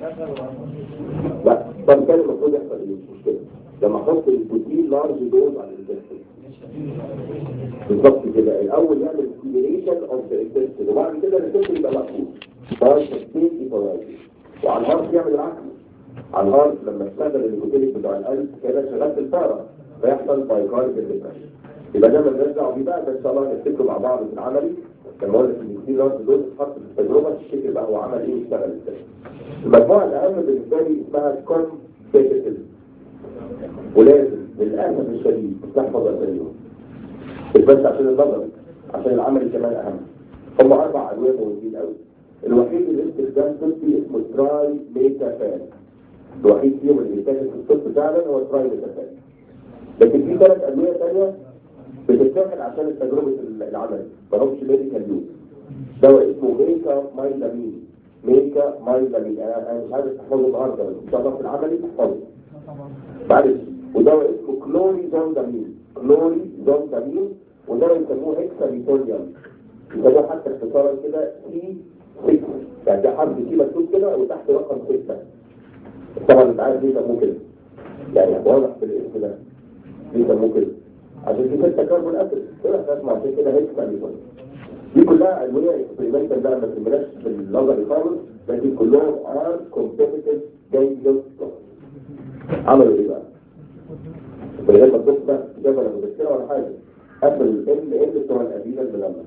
لا طب كان المفروض يحصل ايه؟ مش مشكله لما احط نيكوتين لارج دوز على الانتست بالظبط كده الاول يعمل ستيميليشن اوف ذا انتست وبعد كده الانتست يبقى مقفول فاش ستيتي وعلى الهارت يعمل العكس على الهارت لما استخدم النيكوتين بتاع القلب كده شغال في الفاره فيحصل بايكارد ديبريشن يبقى ده مالناش دعوه بيه بقى ده ان شاء الله هنفتكره مع بعض في العملي لما اقول لك ان في لارج دوز اتحط في التجربه تشتكي بقى هو عمل ايه واشتغل ازاي. المجموعه الاهم بالنسبه لي اسمها كونسيتيف ولازم للاسف الشديد تحفظ اساميهم مش بس عشان النظر عشان العمل كمان اهم هم اربع ادويه موجودين قوي الوحيد اللي استخدام طبي اسمه تراي ميتافان الوحيد فيهم اللي بيتاخد في الطب فعلا هو تراي ميتافان لكن في ثلاث ادويه ثانيه بتتاخد عشان تجربه العمل ما همش ميديكال يوز دواء اسمه ميكا مايلامين ميكا مايلامين انا أنا مش عارف تحفظه النهارده بس ان شاء الله في العملي تحفظه معلش ودواء اسمه كلوري زوندامين كلوري زوندامين ودواء يسموه هيكساميتونيوم يسموه حتى اختصارا كده سي 6 يعني ده حرف سي مكتوب كده وتحت رقم 6 طبعا انت عارف ليه سموه كده يعني واضح في الاسم ده ليه سموه كده عشان في ستة كربون اسيد كده فاسمع عشان كده هيكساميتونيوم دي كلها ادويه اكسبيرمنتال بقى ما تهمناش في النظري خالص لكن كلهم ار كومبيتيتيف جايزل عملوا ايه بقى؟ من غير ما تبص بقى كتابه ولا مذكره ولا حاجه قبل الام ام بتوع القبيله الملمس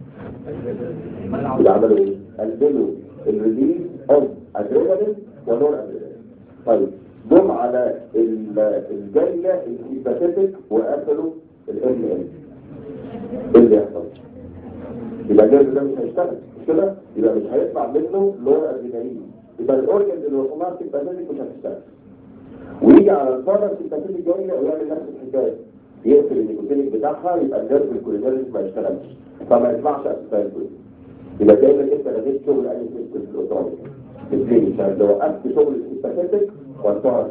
اللي عملوا ايه؟ قللوا الريليز اوف ادرينالين ونور ادرينالين طيب جم على ال- الجاريه السيمباثيتك وقفلوا الام ام ايه اللي يحصل؟ يبقى الجهاز ده مش هيشتغل مش كده؟ يبقى مش هيطلع منه نور ادرينالين يبقى الاورجنز اللي وصلها سيمباثيتك مش هتشتغل ويجي على الفرع السيمباثيتك جاريه ويعمل نفس الحكايه يقفل النيكوتينيك بتاعها يبقى النيرف الكولينريس ما يشتغلش فما يطلعش اسفل يبقى دايما انت لغيت شغل اي سيستم في الاوتوماتيك اثنين عشان لو وقفت شغل السيمباثيتك وانتهى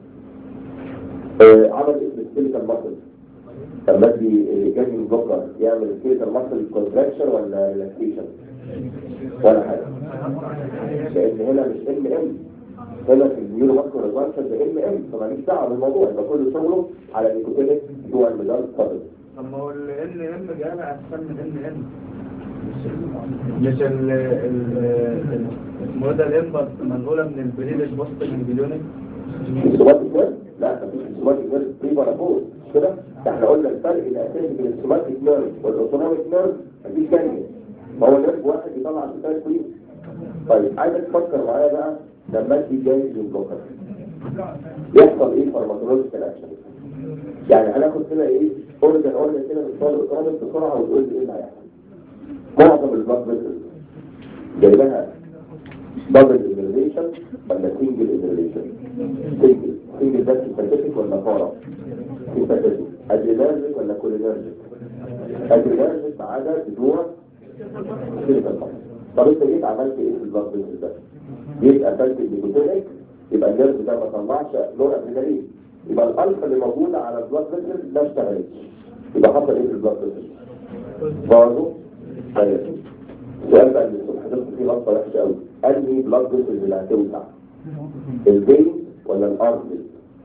آه عمل اسم السيليكال ماسل لما ادي اللي كان من بكره يعمل السيليكال ماسل كونتراكشن ولا ريلاكسيشن ولا حاجه لان هنا مش ام ام هنا في النيورو ماسكولار فانكشن ده ام ام فماليش دعوه بالموضوع يبقى كل شغله على النيكوتينيك جوه الميدان فاضل طب ما هو ال ان ام جامع احسن من ان ام مش ال ال اسمه ده الامبرس منقوله من البريد بوست من بليونيك السوماتيك نيرف لا مفيش السوماتيك نيرف بري ولا فوق مش كده ده احنا قلنا الفرق الاساسي بين السوماتيك نيرف والاوتونوميك نيرف مفيش ثانيه ما هو نيرف واحد يطلع ستايل كويس طيب عايزك تفكر معايا بقى لما ادي جاي للبلوكر يحصل ايه فارماكولوجيكال اكشن يعني هناخد كده ايه اورجن اورجن كده من الطالب الطالب بسرعه وتقول لي ايه اللي هيحصل معظم البلاد فيسلز جايبها دبل انريشن ولا سنجل انريشن سنجل سنجل ده سيمباثيك ولا فارا سيمباثيك ادرينالجيك ولا كولينرجيك ادرينالجيك ما عدا بتوع سيمباثيك طب انت جيت عملت ايه في البلاد فيسل ده جيت قفلت النيكوتينيك يبقى النيرف ده ما طلعش نور ادرينالين يبقى الالفا اللي موجوده على البلاد فيسل ما اشتغلتش يبقى حصل ايه في البلاد فيسل برضه طيب السؤال بقى اللي حضرتك فيه غلطه وحشه قوي انهي بلاد فيسل اللي هتوسع الفين ولا الارتري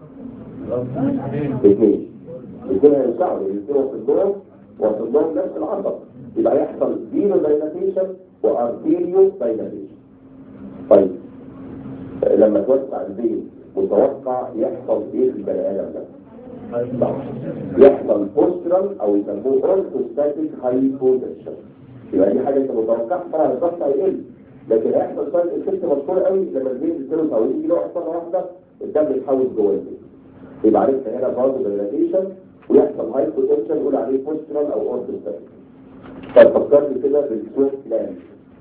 الاثنين الاثنين هيوسعوا الاثنين وصل لهم وصل لهم نفس العصب يبقى يحصل فينو دايلاتيشن وارتيريو دايلاتيشن طيب لما توسع الفين متوقع يحصل ايه في البني ادم ده يحصل بوسترال او يسموه اورثوستاتيك هايبوتنشن يبقى دي حاجه انت متوقعها طبعا الضغط هيقل لكن هيحصل سايد افكت مشهور قوي لما الفين يصير او يجي له مره واحده الدم يتحول جوه الفين يبقى عرفنا هنا فازو دايلاتيشن ويحصل هاي بوتنشال نقول عليه بوسترال او اورتوستال ففكرت كده بالسويت بلان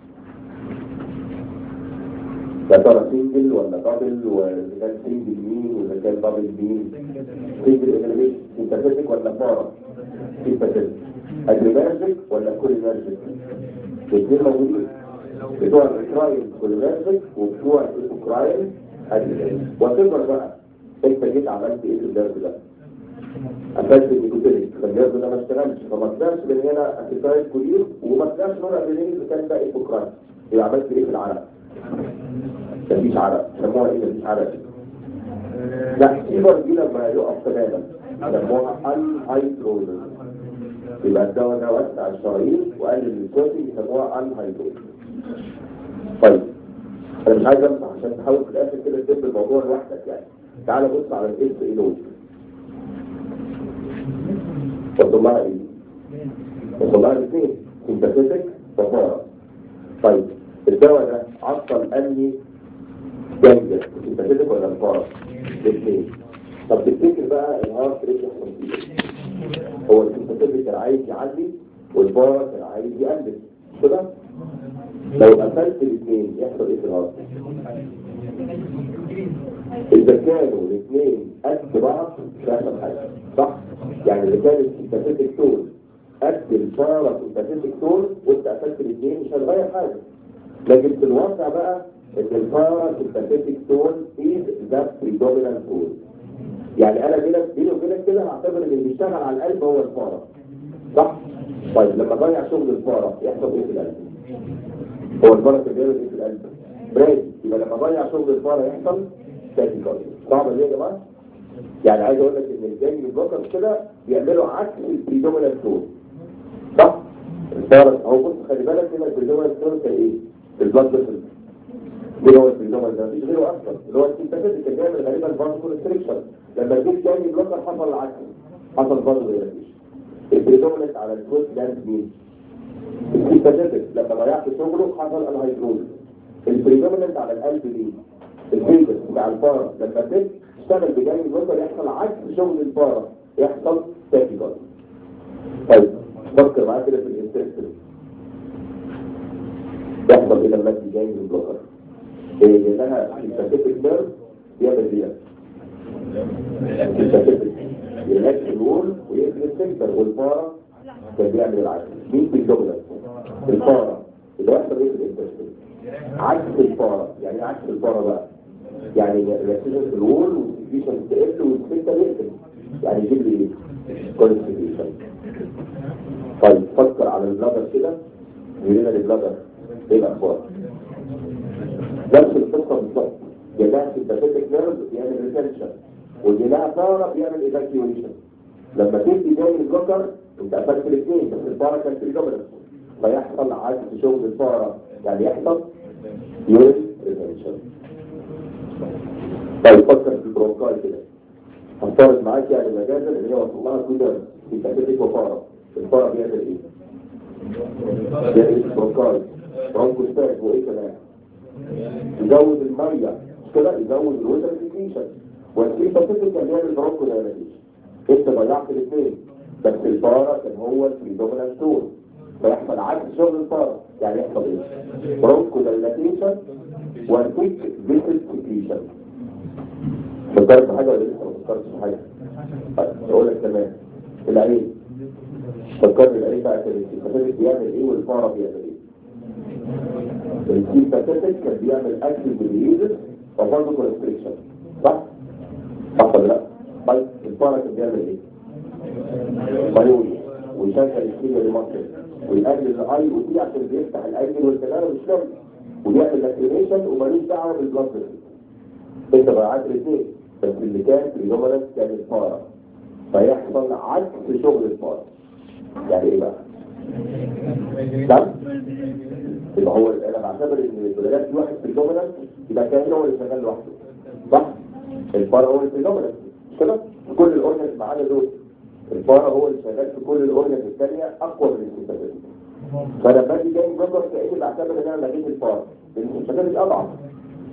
يا ترى سنجل ولا دبل ولا كان سنجل مين ولا كان دبل مين سنجل انرميشن سيمباثيك ولا بارا سيمباثيك ادرينرجيك ولا كولينرجيك الاثنين موجودين بتوع الكراين كولينرجيك وبتوع الاوكراين ادرينرجيك وتقدر بقى انت جيت عملت ايه في الدرس ده قفلت النيكوتينيك فالجهاز ده ما اشتغلش فما طلعش من هنا اسيتايل كولير وما طلعش نور ادرينالين اللي كان باقي اوكراين يبقى عملت ايه في العرق مفيش عرق سموها ايه مفيش عرق لا فيبر دي لما يقف تماما سموها انهايدروزس يبقى الدواء ده وسع الشرايين وقلل الكوتي يسموها انهايدروزس طيب انا مش عايز امسح عشان تحاول في الاخر كده تجيب الموضوع لوحدك يعني تعال بص على الاس اي نود وصل لها ايه؟ وصل لها الاثنين سيمباثيك وفارة طيب الدواء ده عطل انهي جنجة سيمباثيك ولا الفارة؟ الاثنين طب تفتكر بقى الهارت ريت يحصل فيه إيه؟ هو السيمباثيك كان عايز يعلي والفارة كان عايز يقلل مش كده؟ لو قفلت الاثنين يحصل ايه في الهارت؟ إذا كانوا الاثنين قد بعض مش هيحصل حاجة صح؟ يعني إذا كان السيمباثيك تون قد الفارة سيمباثيك تون وانت قفلت الاثنين مش هتغير حاجة لكن في الواقع بقى ان الفارة سيمباثيك تون is the predominant tone يعني انا بينك بيني وبينك كده هعتبر ان اللي بيشتغل على القلب هو الفارة صح؟ طيب لما ضيع شغل الفارة يحصل ايه في القلب؟ هو الفارة كان بيعمل ايه في القلب؟ برادي يبقى لما ضيع شغل الفارة يحصل تاكيكارديا صعبة دي يا جماعة؟ يعني عايز اقول لك ان الجانب البكر كده بيعملوا عكس البريدومينال تون صح؟ الفارة اهو بص خلي بالك هنا البريدومينال تون كان ايه؟ البلاد فيسل ايه هو البريدومينال ده؟ مفيش غيره اصلا اللي هو السيمباثيك اللي بيعمل غالبا فازو كونستريكشن لما جيت جانب البكر حصل العكس حصل فازو دايلاتيشن البريدومينال على الجزء لاند مين؟ السيمباثيك لما ضيعت شغله حصل الهيدروز البريدومينانت على القلب دي الفيجر بتاع الفارة لما تبت تشتغل بجانب الوتر يحصل عكس شغل الفارة يحصل تاكيكارد طيب فكر معايا كده في الانترستر يحصل ايه لما تيجي جانب الوتر إيه لها الباسيفيك نيرف بيعمل ايه الباسيفيك يلاقي الوول ويقفل السنتر والفارة كان بيعمل العكس مين بالدومينانت الفارة اللي يحصل ايه في الانترستر عكس الفارة يعني عكس الفارة بقى يعني رياكشن في الوول والسكريشن تقل والسكريشن يقفل يعني يجيب لي ايه كونستيبيشن طيب فكر على البلادر كده يقول لنا البلادر ايه الاخبار نفس القصه بالظبط جناح الباسيفيك نيرف بيعمل ريتنشن والجناح فارة بيعمل ايفاكيويشن لما تدي جاي الجوكر انت قفلت الاثنين بس الفارة كانت بريدوميننت فيحصل عكس شغل الفارة يعني يحصل يورين ريتنشن طيب فكر في البرونكاي كده هفترض معاك يعني مجازا ان هي وصل لها كده في باسيفيك وفارة الفارة بيعمل ايه؟ بيعمل برونكاي برونكوستاج وايه كمان؟ يزود المية مش كده يزود الوتر سكريشن والسي باسيفيك كان بيعمل برونكو دايلاتيشن انت ضيعت الاثنين بس الفارة كان هو البريدومينانت تون فيحصل عكس شغل الفارة يعني يحصل ايه؟ برونكو دايلاتيشن وكويك فيسل سكريشن فكرت في حاجة ولا لسه ما فكرتش في حاجة؟ طيب اقول لك كمان العين فكرت العين بقى كان السيمباثيك بيعمل ايه والفارة بيعمل ايه؟ السيمباثيك كان بيعمل اكشن بالريزس وبرضه كونستريكشن صح؟ صح ولا لا؟ طيب الفارة كان بيعمل ايه؟ مايوني ويشغل السيجا لمصر ويقلل الاي ودي عشان بيفتح الايدين والكلام والشرب وبيعمل لاكريميشن ومالوش دعوه بالبلاد انت ضيعت الاثنين بس اللي كان بريدومينانت كان الفاره فيحصل عكس شغل الفاره يعني ايه بقى؟ ده يبقى هو انا بعتبر ان البلاد في واحد بريدومينانت يبقى كان هو اللي شغال لوحده صح؟ الفاره هو البريدومينانت مش كده؟ كل الاورجنز ما عدا دول الفاره هو اللي شغال في كل الاورجنز الثانيه اقوى من السيمباثيك فلما اجي جاي بروكر كاني بعتبر ان انا لغيت الفار لان السيمباثيك اضعف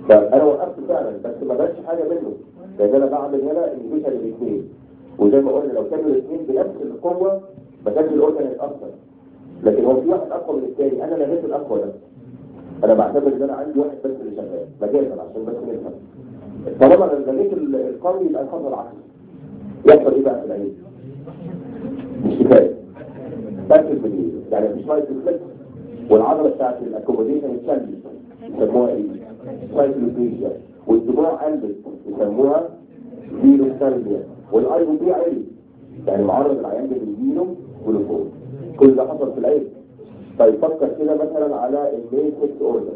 فانا وقفت فعلا بس ما بانش حاجه منه لان انا بعمل هنا انفيشن الاثنين وزي ما قلنا لو كانوا الاثنين بنفس القوه ما كانش الاورجن هيتاثر لكن هو في واحد اقوى من الثاني انا لغيت الاقوى ده انا بعتبر ان انا عندي واحد بس اللي شغال مجازا عشان بس نفهم طالما انا لغيت ال- القوي يبقى الخطر العكسي يحصل ايه بقى في العين؟ مش كفايه بس البديل يعني مفيش لايت ريفلكس والعضله بتاعت الاكوموديشن اتشلت يسموها ايه؟ سايكلوبيشيا والدموع قلبت يسموها فيروسالميا والاي بي عالي يعني معرض العيان بالفيرو والفوق كل ده حصل في العين طيب فكر كده مثلا على المين 6 اوردر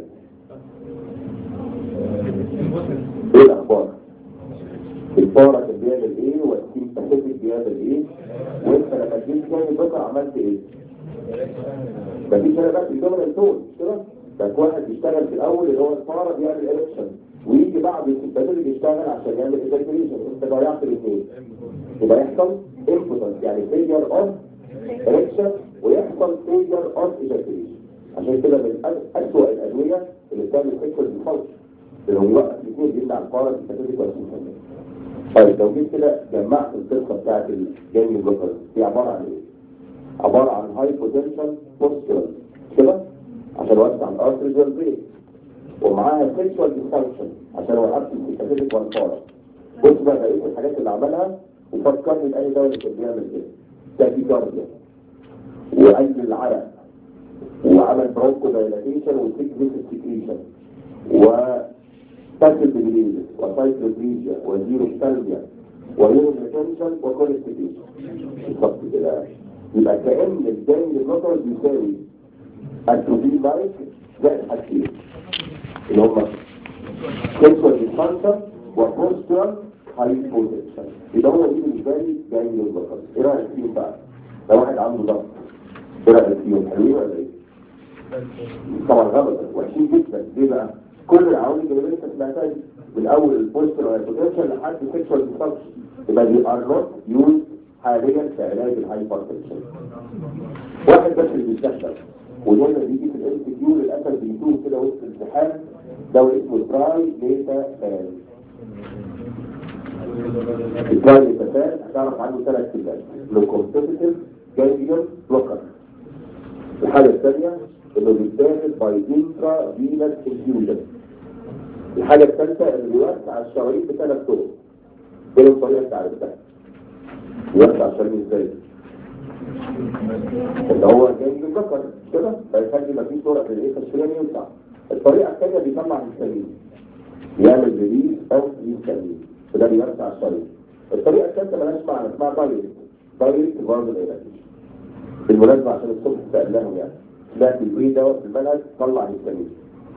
ايه الاخبار؟ الفارة كان بيعمل ايه والتيم باسيفيك بيعمل ايه وانت لما جيت تاني بكره عملت ايه؟ مفيش انا بقى في الجمله التون مش كده؟ بس واحد بيشتغل في الاول اللي هو الفاره بيعمل الكشن ويجي بعد الباسيفيك يشتغل عشان يعمل ايجاكيوليشن انت ضيعت الاثنين يبقى يحصل امبوتنس يعني فيلير اوف اريكشن ويحصل فيلير اوف ايجاكيوليشن عشان كده من أس- اسوأ الادويه اللي بتعمل سيكشوال ديفانكشن اللي هو يوقف الاثنين بيمنع الفاره الباسيفيك والسيكشن طيب لو جيت كده جمعت القصه بتاعت الجاني الجوكر هي عباره عن ايه؟ عباره عن هاي بوتنشال بوسترال كده عشان اوسع الارتريز والبرين ومعاها سيكشوال ديسفانكشن عشان اوقف السيكاتيك والفاره بص بقى بقيه الحاجات اللي عملها وفكرني بأي دواء اللي كان بيعمل كده تاكيكارديا وقلب العرق وعمل برونكو دايلاتيشن وسيك فيسل سكريشن و تاكل بالليل وسايكلوبيجيا وزيرو ستالجيا ويورو ريتنشن وكوليستيشن بالظبط كده يبقى كأن الدم النظر بيساوي التروفين مايك زائد حاجتين اللي هم سيكشوال ديسفانكشن وبوسترال هايبوتنشن يبقى هو دي بالنسبه لي جاي من البقر ايه رايك فيهم بقى؟ لو واحد عنده ضغط ايه رايك فيهم حلوين ولا ايه؟ طبعا غلط وحشين جدا ليه بقى؟ كل العوامل اللي انت سمعتها دي من اول البوستر هايبوتنشن لحد سيكشوال ديسفانكشن يبقى دي ار نوت يوز حاليا في علاج الهايبرتنشن واحد بس اللي بيستخدم ودايما بيجي في الام سي كيو للاسف بيتوه كده وسط الامتحان دواء اسمه تراي ميتا فان التراي ميتا فان هتعرف عنه ثلاث كلمات لو كومبيتيتيف جانجليون بلوكر الحاجه الثانيه انه بيتاخد باي انترا فينس انفيوجن الحاجه الثالثه انه بيوسع الشرايين بثلاث طرق ايه الطريقه اللي عرفتها؟ يوسع الشرايين ازاي؟ اللي هو جاي يذكر كده فيخلي ما فيش طرق للايه فالشريان يوسع الطريقه الثانيه بيطلع السليم يعمل ريليز او يسليم فده بيوسع الشرايين الطريقه الثالثه مالهاش معنى اسمها دايركت دايركت برضه الايلاكيشن بالمناسبه عشان الصبح سالناهم يعني سمعت البري دوت في المنهج طلع السليم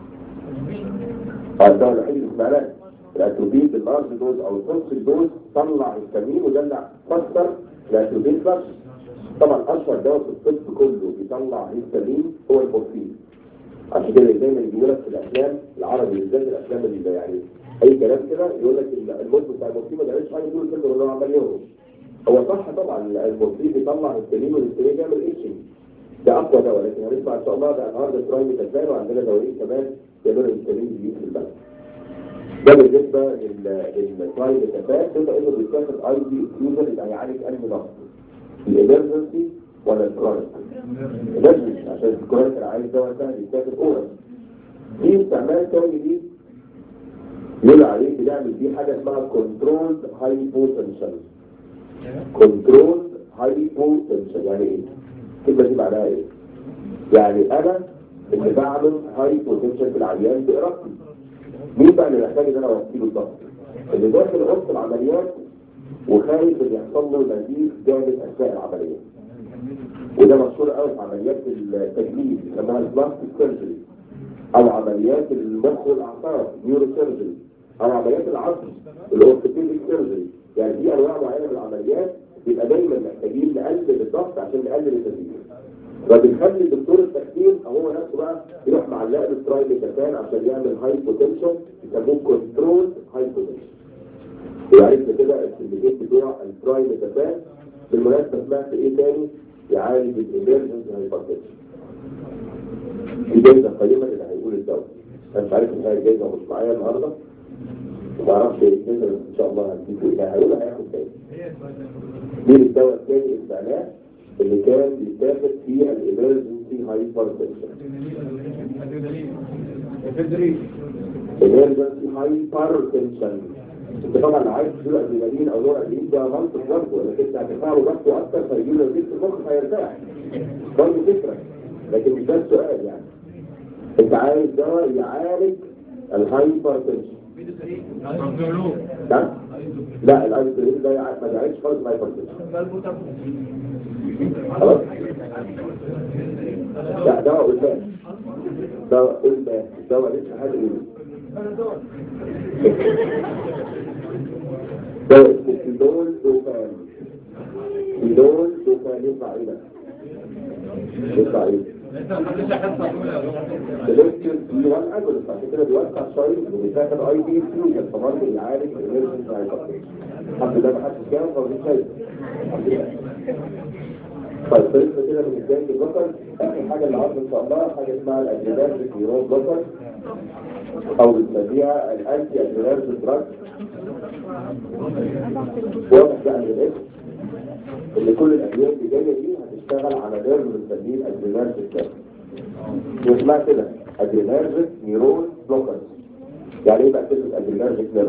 اه الدواء الوحيد اللي سمعناه الاتروبين بالارض دوز او التوكسيك دوز طلع الكمين وده اللي فسر الاتروبين فلاش طبعا اشهر دواء في الطب كله بيطلع هيستامين هو المورفين عشان كده دايما بيقول لك في الافلام العربي بالذات الافلام اللي يعني اي كلام كده يقول لك إن المدمن بتاع المورفين ما بيعملش حاجه طول الفيلم ولا هو عمال يهرب هو صح طبعا المورفين بيطلع هيستامين والهيستامين بيعمل ايتشنج ده اقوى دواء لكن هنسمع ان شاء الله ده النهارده ترايم كذاب وعندنا دوايين كمان يعملوا هيستامين جديد في البلد ده بالنسبه للترايم كذاب تبقى انه بيتاخد اي بي فيوزر يبقى يعالج انهي ضغط الامرجنسي ولا الكرونيك الامرجنسي عشان الكرونيك انا عايز دواء سهل يتاخد اورال في استعمال تاني دي يقول عليه بنعمل بيه حاجه اسمها كنترول هايبوتنشن كنترول هايبوتنشن يعني ايه؟ الكلمه دي معناها ايه؟ يعني انا اللي بعمل هايبوتنشن في العيان بارادتي مين بقى اللي محتاج ان انا اوصله الضغط؟ اللي داخل اوضه العمليات وخايف ان يحصل له نزيف جامد اثناء العمليه وده مشهور قوي في عمليات التجميل بيسموها البلاستيك سيرجري او عمليات المخ والاعصاب نيورو سيرجري او عمليات العصب الاورثوبيديك سيرجري يعني في انواع معينه من العمليات بيبقى دايما محتاجين نقلل الضغط عشان نقلل النزيف فبنخلي دكتور التخدير هو نفسه بقى يروح معلق له سترايل عشان يعمل هاي بوتنشن يسموه كنترول هاي بوتنشن وعرفت كده الكلمتين بتوع البرايم ميتافان بالمناسبة سمعت ايه تاني يعالج الامرجنسي هايبرتنشن دي جايزة قيمة اللي هيقول الدواء انا مش عارف ان هي جايزه ومش معايا النهارده وما اعرفش الجايزه بس ان شاء الله هديكوا ايه هيقول هياخد تاني مين الدواء الثاني اللي سمعناه اللي كان بيتاخد فيه الامرجنسي هايبرتنشن emergency hypertension انت طبعا لو عايز تديله ادرينالين او نوع ادرينالين ده منطق برضه ولا كنت هتدفع له ضغطه اكتر فيجيب له زيت المخ فيرتاح برضه فكره لكن مش ده السؤال يعني انت عايز دواء يعالج الهايبرتنشن ده لا الايزولين ده يع- ما يعالجش خالص الهايبرتنشن خلاص لا دواء قدام دواء قدام دواء لسه حاجه ايه ده اسمه فيدول دوفان فيدول دوفان يطلع ايه ده؟ يطلع ايه؟ سلكتيف في 1 اجولس عشان كده بيوسع شويه وبيتاخد اي بي فيوجن فبرضه بيعالج الامرجنسي هايبرتنشن الحمد لله ما حدش كام فمش شايف الحمد لله طيب خلصنا كده من الجانب البصر اخر حاجه اللي عاوز ان شاء الله حاجه اسمها الادرينال نيورون بصر او بنسميها الانتي ادرينال دراج واضح بقى من الاسم ان كل الادويه اللي جايه دي هتشتغل على نيرف بنسميه الادرينال سيستم اسمها كده ادرينال نيورون بلوكرز يعني ايه بقى كلمه ادرينال نيرف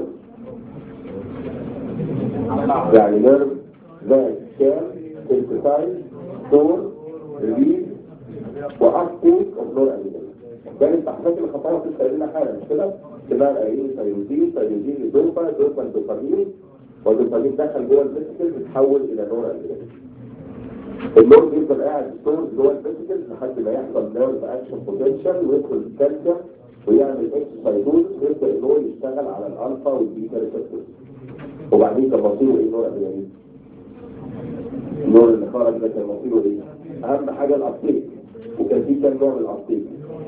يعني نيرف ذات كان سنسيتايز دور ريليز وابتيك اوف نور ادرينال كانت التحقيقات اللي خطوها في لنا حالا مش كده؟ كده القايلين سيروزين سيروزين لدوبا دوبا لدوبامين والدوبامين دخل جوه الفيسيكل بيتحول الى نور ادرينال النور بيفضل قاعد ستور جوه الفيسيكل لحد ما يحصل نيرف اكشن بوتنشال ويدخل الكالسيوم ويعمل اكسسايدوز ويبدا ان هو يشتغل على الالفا والبيتا ريسبتورز وبعدين كان مصيره ايه نور ادرينالين؟ النور اللي خرج ده كان مصيره ايه؟ اهم حاجه الابتيك وكان في كام نوع من الابتيك؟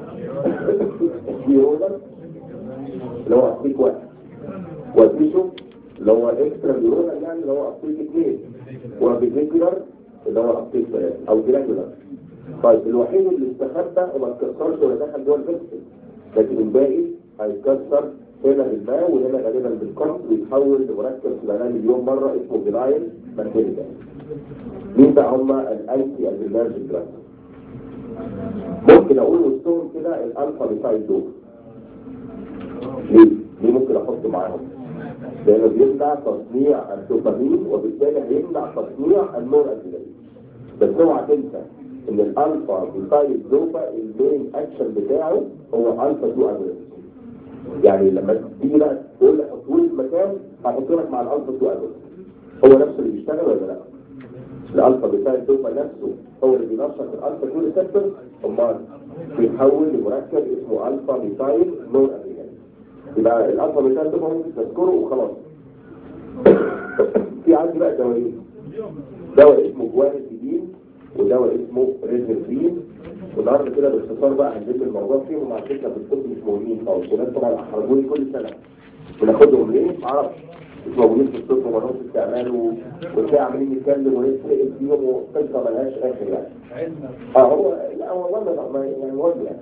في رودر اللي هو ابتيك واحد وتيشو اللي هو اكسترا نيورونال يعني اللي هو ابتيك اثنين وبيجيكولار اللي هو ابتيك ثلاثه او جرانيولار طيب الوحيد اللي استخبى وما اتكسرش ولا دخل جوه الفيكسل لكن الباقي هيتكسر هنا بالماء وهنا غالبا بالكرب ويتحول لمركب سلالان مليون مره اسمه بنايل مانتينيكا مين بقى هم الانتي ادرينالجيك دراج ممكن اقول وسطهم كده الالفا بيسايد دول ليه؟ ليه ممكن احط معاهم؟ لانه بيمنع تصنيع الدوبامين وبالتالي هيمنع تصنيع النور ادرينالين بس اوعى تنسى ان الالفا بيسايد دوبا المين اكشن بتاعه هو الفا 2 ادرينالين يعني لما تيجي بقى تقول لي حطوا لي المكان هحط لك مع الالفا 2 ادرينالين هو نفسه اللي بيشتغل ولا لا؟ الالفا بتاع الدوبا نفسه هو اللي بينشط الالفا 2 ريسبتور امال بيتحول لمركب اسمه الفا ميثايل نور ادرينالين يبقى الالفا ميثايل دوبا ممكن تذكره وخلاص في عندي بقى دوايين دواء اسمه جوانتيدين ودواء اسمه ريزرفين والنهارده كده باختصار بقى هنجيب الموضوع فيهم مع فكره في الطب مش مهمين خالص والناس طبعا احرجوني كل سنه بناخدهم ليه؟ معرفش مش موجودين في الطب ومالهمش استعمال و- وتلاقي عاملين نتكلم ونتسال فيهم وقصه ملهاش اخر يعني. اه هو لا هو والله ما يعني والله يعني.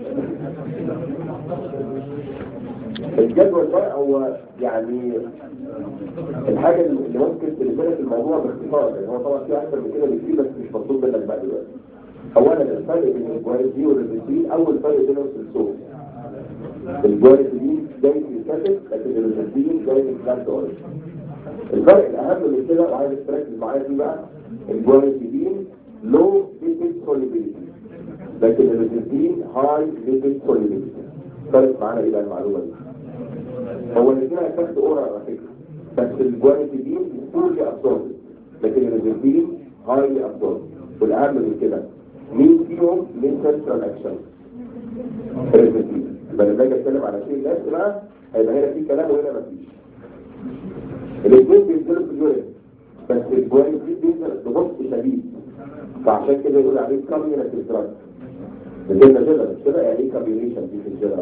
الجدول ده هو يعني الحاجة اللي ممكن تلمنا في الموضوع باختصار يعني هو طبعا في أكثر من كده بكتير بس مش مطلوب منك بقى دلوقتي. أولا الفرق بين الجواريزي والريزيتين أول فرق بينهم في الصوت. الجواريزين جاي في الكاسيت لكن الريزيتين جاي في الكاسيت أوريج. الفرق الأهم من كده وعايز تركز معايا فيه بقى الجواريزين لو ليبيد سوليبيليتي لكن الريزيتين هاي ليبيد سوليبيليتي. فرق معانا إيه بقى المعلومة دي؟ هو الاثنين هيتاخدوا اورا على فكره بس الجوانتيدين فولي ابسورب لكن الريزرفين هايلي ابسورب والاهم من كده مين فيهم من سنترال اكشن الريزرفين يبقى لما اجي اتكلم على شيء الناس بقى هيبقى هنا في كلام وهنا مفيش الاثنين بينزلوا في اليورين بس الجوانتيدين بينزل ببطء شديد فعشان كده يقول عليه كاميونيتيف دراج نزلنا جنرال مش كده يعني ايه كاميونيشن دي في الجنرال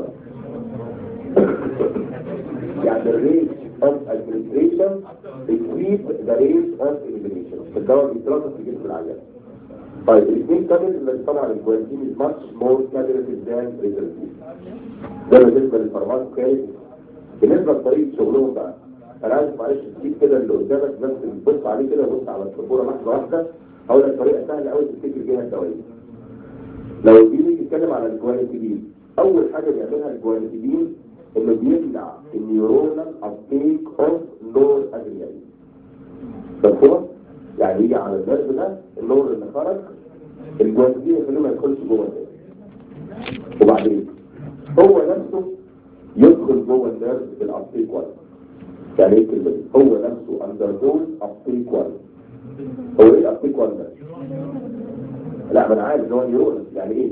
يعني الريت of administration exceed the rate of elimination الدواء بيترصد في جسم العيان طيب الاثنين كامل بس طبعا الكوانتين is much more calories than reservine ده بالنسبه للفارماكو بالنسبه لطريقه شغلهم بقى انا عايز معلش تسيب كده اللي قدامك بس تبص عليه كده بص على السبوره لحظه واحده هقول لك طريقه سهله قوي تفتكر بيها الدوائر لو جينا نتكلم على الجوانتيدين اول حاجه بيعملها الجوانتيدين انه بيمنع النيورونال ابتيك اوف نور ادرينالين مفهوم يعني يجي على النرف ده النور اللي خرج الجوانتيدين يخليه ما يدخلش جوه تاني وبعدين هو نفسه يدخل جوه النرف بالابتيك 1 يعني ايه الكلمه دي هو نفسه اندرجوز ابتيك 1 هو ايه ابتيك 1 ده لا ما انا عارف ان هو نيورون يعني ايه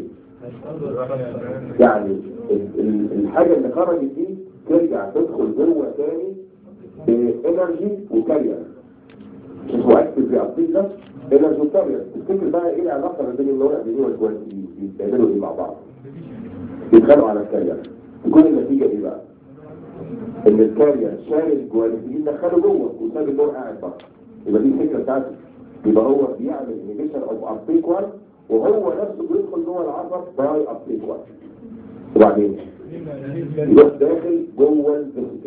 يعني ال- ال- الحاجه اللي خرجت دي ترجع تدخل جوه تاني بانرجي وكارير مش اسمه اكتف في ابتيك ده انرجي وكارير تفتكر بقى ايه العلاقه ما بين النور الادرينالين والجوانتين بيعملوا ايه مع بعض بيتخانقوا على الكارير تكون النتيجه ايه بقى ان الكارير شال الجوانتين دخله جوه وساب النور قاعد بره يبقى دي الفكره بتاعته يبقى هو بيعمل انيبيشن اوف ابتيك 1 وهو نفسه بيدخل جوه العصب باي ابتيك 1 وبعدين يروح داخل جوه الفيسيكل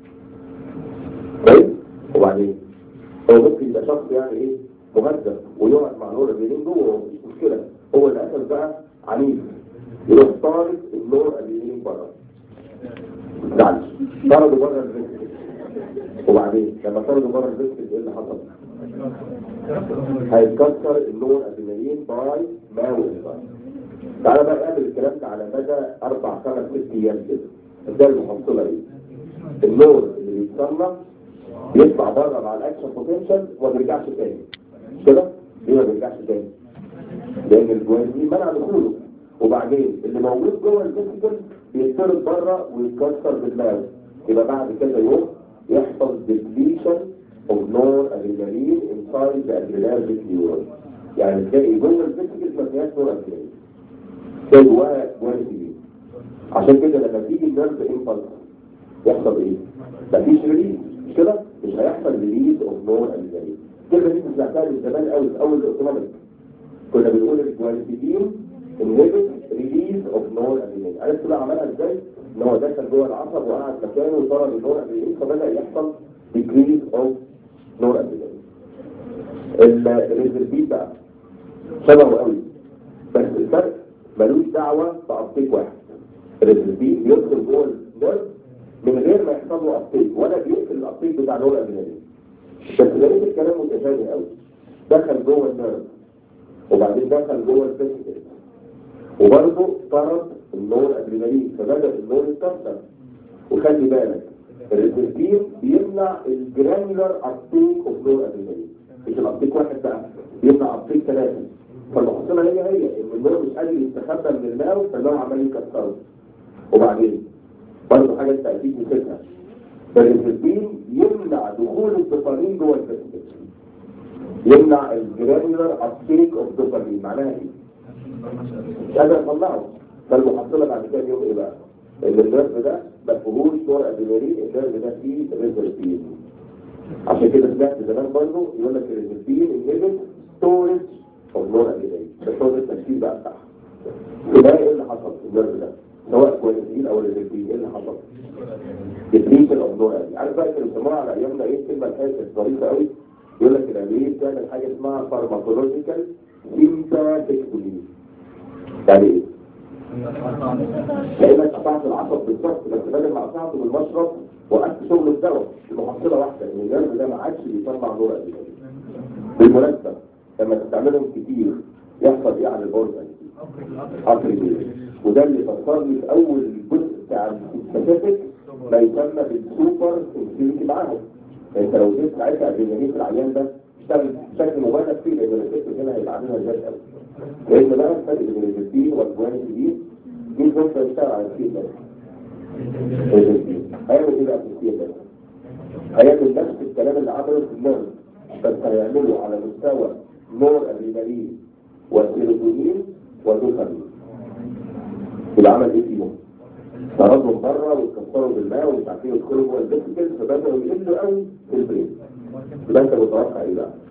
كويس وبعدين هو ممكن يبقى شخص يعني ايه مهدد ويقعد مع نور الرجلين جوه مفيش مشكله هو للاسف بقى عنيف يروح طارد النور الرجلين بره معلش طردوا بره الفيسيكل وبعدين لما طردوا بره الفيسيكل ايه اللي حصل؟ هيتكسر النور ادرينالين باي ماوي تعالى بقى نعمل الكلام ده على مدى اربع خمس ست ايام كده ده المحصله ايه النور اللي بيتصنع بيطلع بره مع الاكشن بوتنشال وما بيرجعش تاني مش كده؟ ليه ما بيرجعش تاني؟ لان الجوانزين منع دخوله وبعدين اللي موجود جوه الفيسيكل بيطرد بره ويتكسر بالماوي يبقى بعد كده يوم يحصل ديبليشن of noradrenaline inside the adrenergic neuron يعني تلاقي جوه الفيسيكل ما فيهاش نور ادرينالين تلاقي جواها جوانتين عشان كده لما تيجي النيرف امبلس يحصل ايه؟ مفيش ريليز مش كده؟ مش هيحصل ريليز اوف نور ادرينالين الكلمه دي سمعتها من زمان قوي في اول الاوتوماتيك كنا بنقول الجوانتين انهبت ريليز اوف نور ادرينالين عرفت بقى عملها ازاي؟ ان هو دخل جوه العصب وقعد مكانه وطرد النور ادرينالين فبدا يحصل decrease of نور ادرينالين الريزربيت بقى شبهه قوي بس الفرق ملوش دعوه بابتيك واحد الريزربيت بيدخل جوه النيرف من غير ما يحصل له ابتيك ولا بيقفل الابتيك بتاع نور ادرينالين بس لقيت الكلام متشابه قوي دخل جوه النيرف وبعدين دخل جوه الفيسيكل وبرضه طرد النور ادرينالين فبدا النور يتكسر وخلي بالك الريزربين بيمنع الجرانيولار ابتيك اوف نور ادرينالين مش الابتيك واحد بقى بيمنع ابتيك ثلاثه فالمحصله هي هي ان النور مش قادر يستخبى من الماء فالنور عمال يكسره وبعدين برضه حاجه انت اكيد نسيتها الريزربين يمنع دخول الدوبامين جوه الفيسيكل يمنع الجرانيولار ابتيك اوف دوبامين معناها ايه؟ مش قادر اطلعه فالمحصله بعد كده يوم ايه بقى؟ ان النرف ده ما فيهوش نور ادرينالين النرف ده فيه ريزربين عشان كده سمعت زمان برضه يقول لك الريزربين انهبت ستورج اوف نور ادرينالين بس هو ده التفسير بقى بتاعها يبقى ايه اللي حصل في النرف ده سواء كويسين او الريزربين ايه اللي حصل؟ ديبريشن اوف نور ادرينالين عارف بقى كانوا بيسموها على ايامنا ايه الكلمه الحقيقه كانت ظريفه قوي يقول لك العمليه بتعمل حاجه اسمها فارماكولوجيكال سيمباثيكتومي يعني ايه؟ لانك قطعت العصب بالظبط بس بدل ما قطعته بالمشرب وقفت شغل الدواء المحصله واحده ان الجرم ده ما عادش بيطلع نور ادرينالين بالمناسبه لما تستعملهم كتير يحصل ايه على البورصه عقل وده اللي فكرني في اول جزء بتاع السبيسيفيك ما يسمى بالسوبر سنسيتيفيتي معاهم انت لو اديت ساعتها ادرينالين في العيان ده اشتغل بشكل مبالغ فيه لان الريسبتور هنا هيبقى عاملها زي قوي لان بقى الفرق بين الريسبتين والجوانتين دي فرصه يشتغل على السيل ده هيعمل ايه بقى في السيل ده؟ هيعمل نفس الكلام اللي عمله في النار بس هيعمله على مستوى نور ادرينالين والسيروتونين والدوبامين يبقى عمل ايه فيهم؟ طردهم بره واتكسروا بالماء ومش عارفين يدخلوا جوه الفيسيكل فبداوا يقلوا قوي في البرين يبقى انت متوقع ايه بقى؟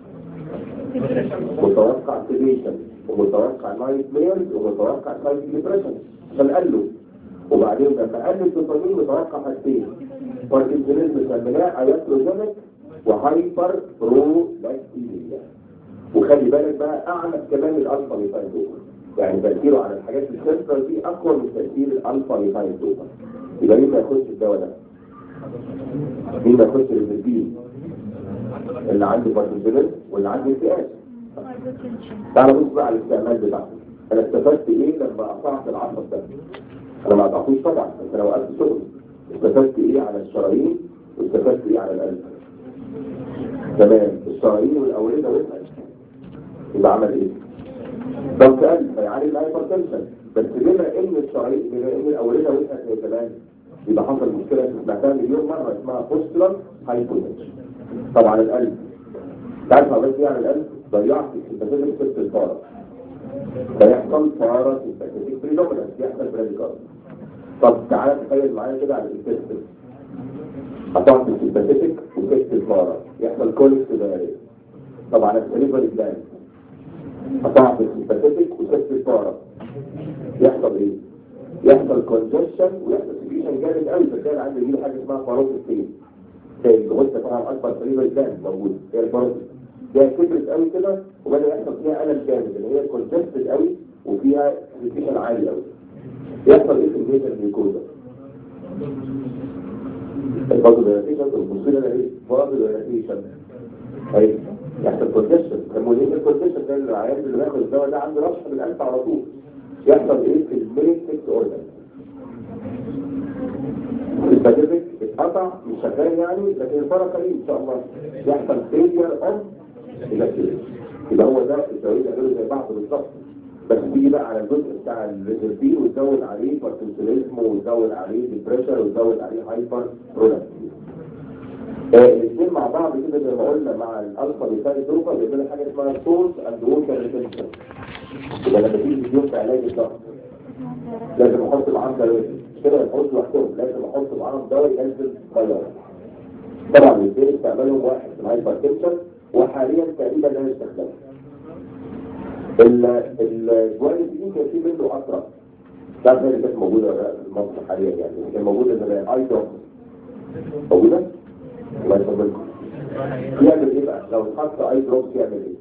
متوقع سيديشن ومتوقع نايت ميرز ومتوقع سايت ديبريشن عشان قال له وبعدين لما قل الدوبامين متوقع حاجتين باركنسونيزم سميناه اياتروجينيك وهايبر برولاكتينيا وخلي بالك بقى اعلى كمان الالفا ميثايل دوبا يعني تاثيره على الحاجات السنترال دي اقوى من تاثير الالفا ميثايل دوبا يبقى مين ما ياخدش الدواء ده؟ مين ما ياخدش الريزلتين؟ اللي عنده باركنسونيزم واللي عنده اكتئاب تعال بص بقى على الاستعمال بتاعته انا استفدت ايه لما قطعت العصب ده انا ما قطعتوش طبعا بس انا وقفت شغل استفدت ايه على الشرايين واستفدت ايه على القلب تمام الشرايين والاورده وقفت يبقى عمل ايه ضغط قلب فيعالج الهايبرتنشن بس بما ان الشرايين بما ان الاورده وقفت هي كمان يبقى حصل مشكله سمعتها مليون مره اسمها بوسترال هايبوتنشن طبعا القلب تعرف عملت ايه على القلب ضيعت السيمباثيك سيست الفارة فيحصل فارة سيمباثيك بريدومينانس يحصل براديكال طب تعالى تخيل معايا كده على الانتستين قطعت السيمباثيك وسيست الفارة يحصل كوليكس دايريا طبعا السليفر جلاند قطعت السيمباثيك وسيست الفارة يحصل ايه؟ يحصل كونجكشن ويحصل سيبيشن جامد قوي فتلاقي عندي يجيله حاجه اسمها باروكسين زي الغده طبعا اكبر سليفر جلاند موجود هي الباروكسين ده كبرت قوي كده وبدا يحصل فيها الم جامد ان هي كونجستد قوي وفيها ريتيشن عالي قوي يحصل ايه في الجيشن الجلوكوزا البازو ديلاتيشن البوصيله ده ايه بازو ديلاتيشن ايوه يحصل كونجستد هيمولين الكونجستد ده العيان اللي بياخد الدواء ده عنده رشح بالقلب على طول يحصل ايه في المين سكس اورجان الباجيفيك اتقطع مش شغال يعني لكن الفرق قليل ان شاء الله يحصل فيلير اوف الى يبقى هو ده الدواء يعملوا زي بعض بالظبط بس تيجي بقى على الجزء بتاع الريزرفين وتزود عليه باركنسونيزم وتزود عليه ديبريشن وتزود عليه هايبر برودكتيف الاثنين مع بعض كده زي ما قلنا مع الالفا ميثايل دوبا بيعملوا حاجه اسمها سورس اند ووتر ريتنشن يبقى لما تيجي اليوم في علاج الضغط لازم احط معاهم دواء مش كده نحط لوحدهم لازم احط معاهم دواء ينزل غيره طبعا الاثنين استعمالهم واحد في الهايبر تنشن وحاليا تقريبا لا يستخدم الجوانب دي كان في منه اسرع ده اللي كانت موجوده في مصر حاليا يعني كان موجوده زمان اي دروب موجوده الله يسلمكم يعمل ايه بقى لو اتحط اي دروب يعمل ايه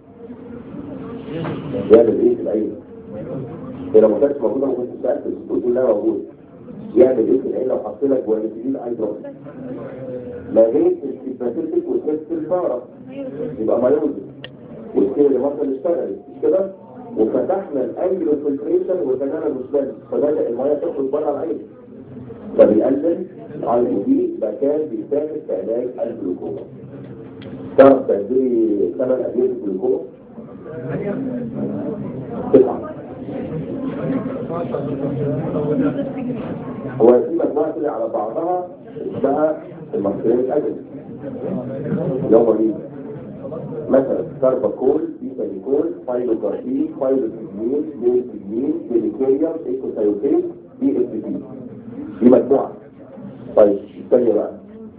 يعمل ايه في العين هي لو ما كانتش موجوده ما كنتش سالت بس تقول لا موجود يعمل ايه في العين لو حط لك جوانب اي دروب لغيت السيمباثيك وسيست الفارة يبقى مايوزي والكيل اللي مصر اشتغلت مش كده وفتحنا الانجل فلتريشن وكاننا مسلم فبدأ المياه تخرج بره العين فبيقلل العين دي مكان بيستهدف في علاج الجلوكوما تعرف تقدري ثمن ادويه الجلوكوما؟ تسعة هو في مجموعة كده على بعضها اسمها المصريين الأجل يوم مين مثلا كارباكول بيتانيكول فايلوكاربين فايلوتيجمين بيوتيجمين بيليكيريوم ايكوسايوتين بي اس بي دي مجموعة طيب الثانية بقى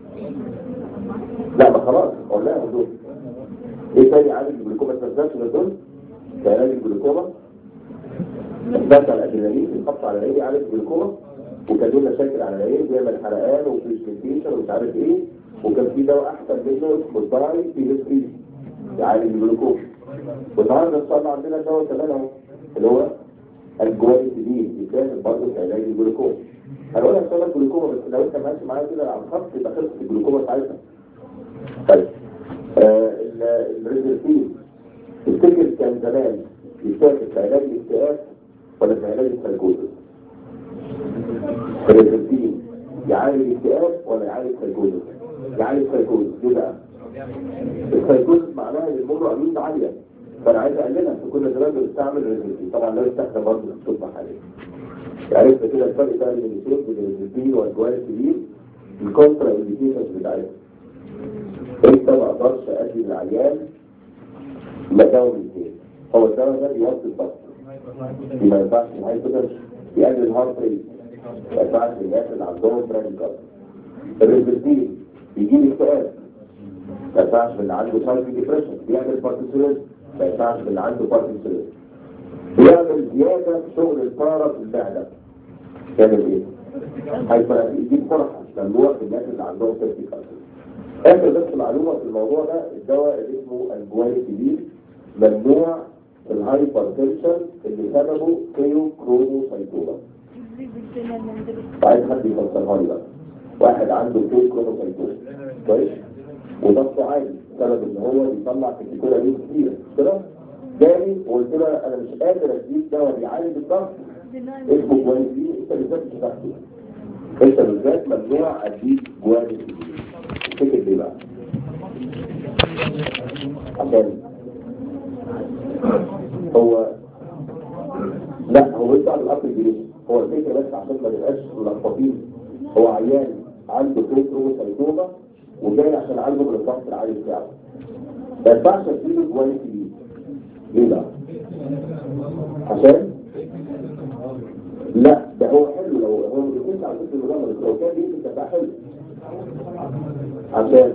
لا ما خلاص قلناها دول ايه تاني عالج الجلوكوما استخدامش من دول كعلاج الجلوكوما استخدامش على الادرينالين الخبط على العين يعالج الجلوكوما وكان له مشاكل على العين بيعمل حرقان وبريسبيتيشن ومش عارف ايه وكان في دواء احسن منه اسمه الضاي في هيستري يعالج الجلوكوما والنهارده ان شاء الله عندنا دواء كمان اهو اللي هو الجواليتيدين بيساعد برضه في علاج الجلوكوما هنقولها ان شاء الله الجلوكوما بس لو انت ماشي معايا كده على الخط يبقى خلصت الجلوكوما ساعتها طيب آه الريزرفين تفتكر كان زمان يستخدم في علاج الاكتئاب ولا في علاج السايكوزس؟ الريزرفين يعالج الاكتئاب ولا يعالج السايكوزس؟ يعالج السايكوزس ليه بقى؟ السايكوزس معناها ان المر امين عاليه فانا عايز اقللها فكنا زمان بنستعمل الريزرفين طبعا لا يستخدم برضه في الطب حاليا عرفت كده الفرق بقى بين الاثنين بين الريزرفين والجواليتين الكونترا انديكيشنز بتاعتهم انت ما اقدرش ادي للعيان مداوم الاثنين هو الدواء ده بيوطي الضغط ما ينفعش الهايبوتنشن يقلل الهارت ريت ما ينفعش الناس اللي عندهم براديكال الريزرتين بيجيب اكتئاب ما ينفعش اللي عنده سايكل ديبريشن بيعمل باركنسونيزم ما ينفعش اللي عنده باركنسونيزم بيعمل زياده في شغل الطاره في المعده يعمل ايه؟ هيبقى يجيب فرحة ممنوع في الناس اللي عندهم سيرتيك آخر بس معلومة في الموضوع ده الدواء اللي اسمه الجوانتيلين ممنوع في الهايبرتنشن اللي سببه كيو كروموسايتوما عايز حد يفسرها لي بقى واحد عنده كيو كروموسايتوما كويس وضغطه عالي سبب ان هو بيطلع كتيكولا دي كتير مش كده؟ جالي وقلت له انا مش قادر اديك دواء بيعالج الضغط اسمه جوانتيلين انت بالذات مش هتاخده انت بالذات ممنوع اديك جوانتيلين تفتكر ليه بقى؟ عشان هو لا هو يطلع من الأصل الجديد هو الفكرة بس عشان ما نبقاش ملخبطين هو عيان عنده كروموسايتوما وجاي عشان عنده من الضغط العالي بتاعه ما ينفعش اديله جوانب جديد ليه بقى؟ عشان لا ده هو حلو لو هو ما بيكونش على فكره المجمد لو كان بيمكن تبقى حلو عشان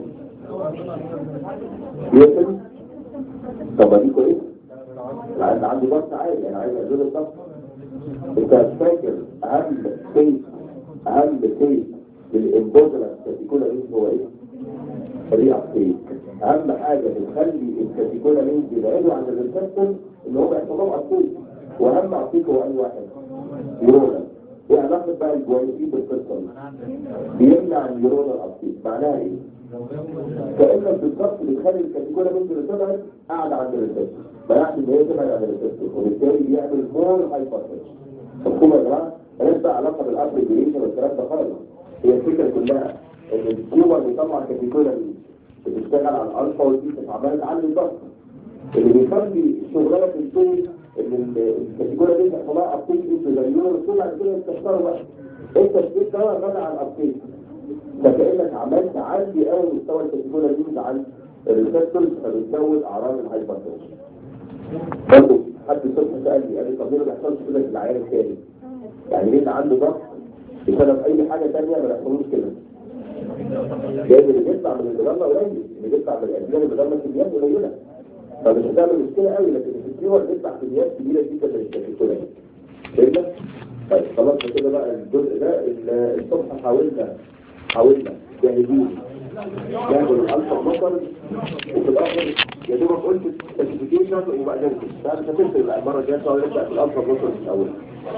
يقفل طب ما دي كويس لان عنده ضغط عالي انا عايز ازول الضغط انت فاكر اهم كيس اهم كيس للامبوزلة الكاتيكولا مين هو ايه؟ الريع كيس اهم حاجة بتخلي الكاتيكولا مين يبعدوا عن الريسبتور ان هو يحصل لهم عصيب واهم عصيب هو اي واحد يورونا ايه علاقة بقى الجوانتين بالقصة دي؟ بيمنع النيورون العصيب معناها ايه؟ كأنك بالظبط بتخلي الكاتيكولا مين تبعد قاعدة عند الريسبتور فيحصل ان هي تبعد عن الريسبتور وبالتالي بيعمل مور هايبرتنشن مفهوم يا جماعه مالهاش بقى علاقه بالابليكيشن والكلام ده خالص هي الفكره كلها ان التيومر بيطلع كاتيكولا بتشتغل على الالفا والبيتا فعمال تعلي الضغط اللي بيخلي الشغلانه في البيت ان الكاتيكولا دي بيحصل لها ابتيك انتو زي الرسول بعد كده يستشتروا بقى انت اشتريت دواء منع الابتيك فكانك عملت تعلي قوي مستوى الكاتيكولا دي عن الريسبتورز فبتزود اعراض الهايبرتنشن برضه حد الصبح سألني قال لي طب ليه ما بيحصلش كده في العيان الثاني؟ يعني ليه اللي عنده ضغط بسبب أي حاجة ثانية ما بيحصلوش كده؟ لأن اللي بيطلع من المجمع قليل، اللي بيطلع من الأدوية المجمع كميات قليلة فمش هتعمل مشكلة قوي لكن في السيور بيطلع كميات كبيرة جدا من الكاتيكولا فهمنا؟ طيب خلصنا كده بقى الجزء ده الصبح حاولنا حاولنا جاهزين يعمل الألفا بلوكر وفي الآخر يا دوبك قلت سبيسيفيكيشن وما قدرتش مش هتفرق بقى المرة الجاية نبدأ في الألفا بلوكر من الأول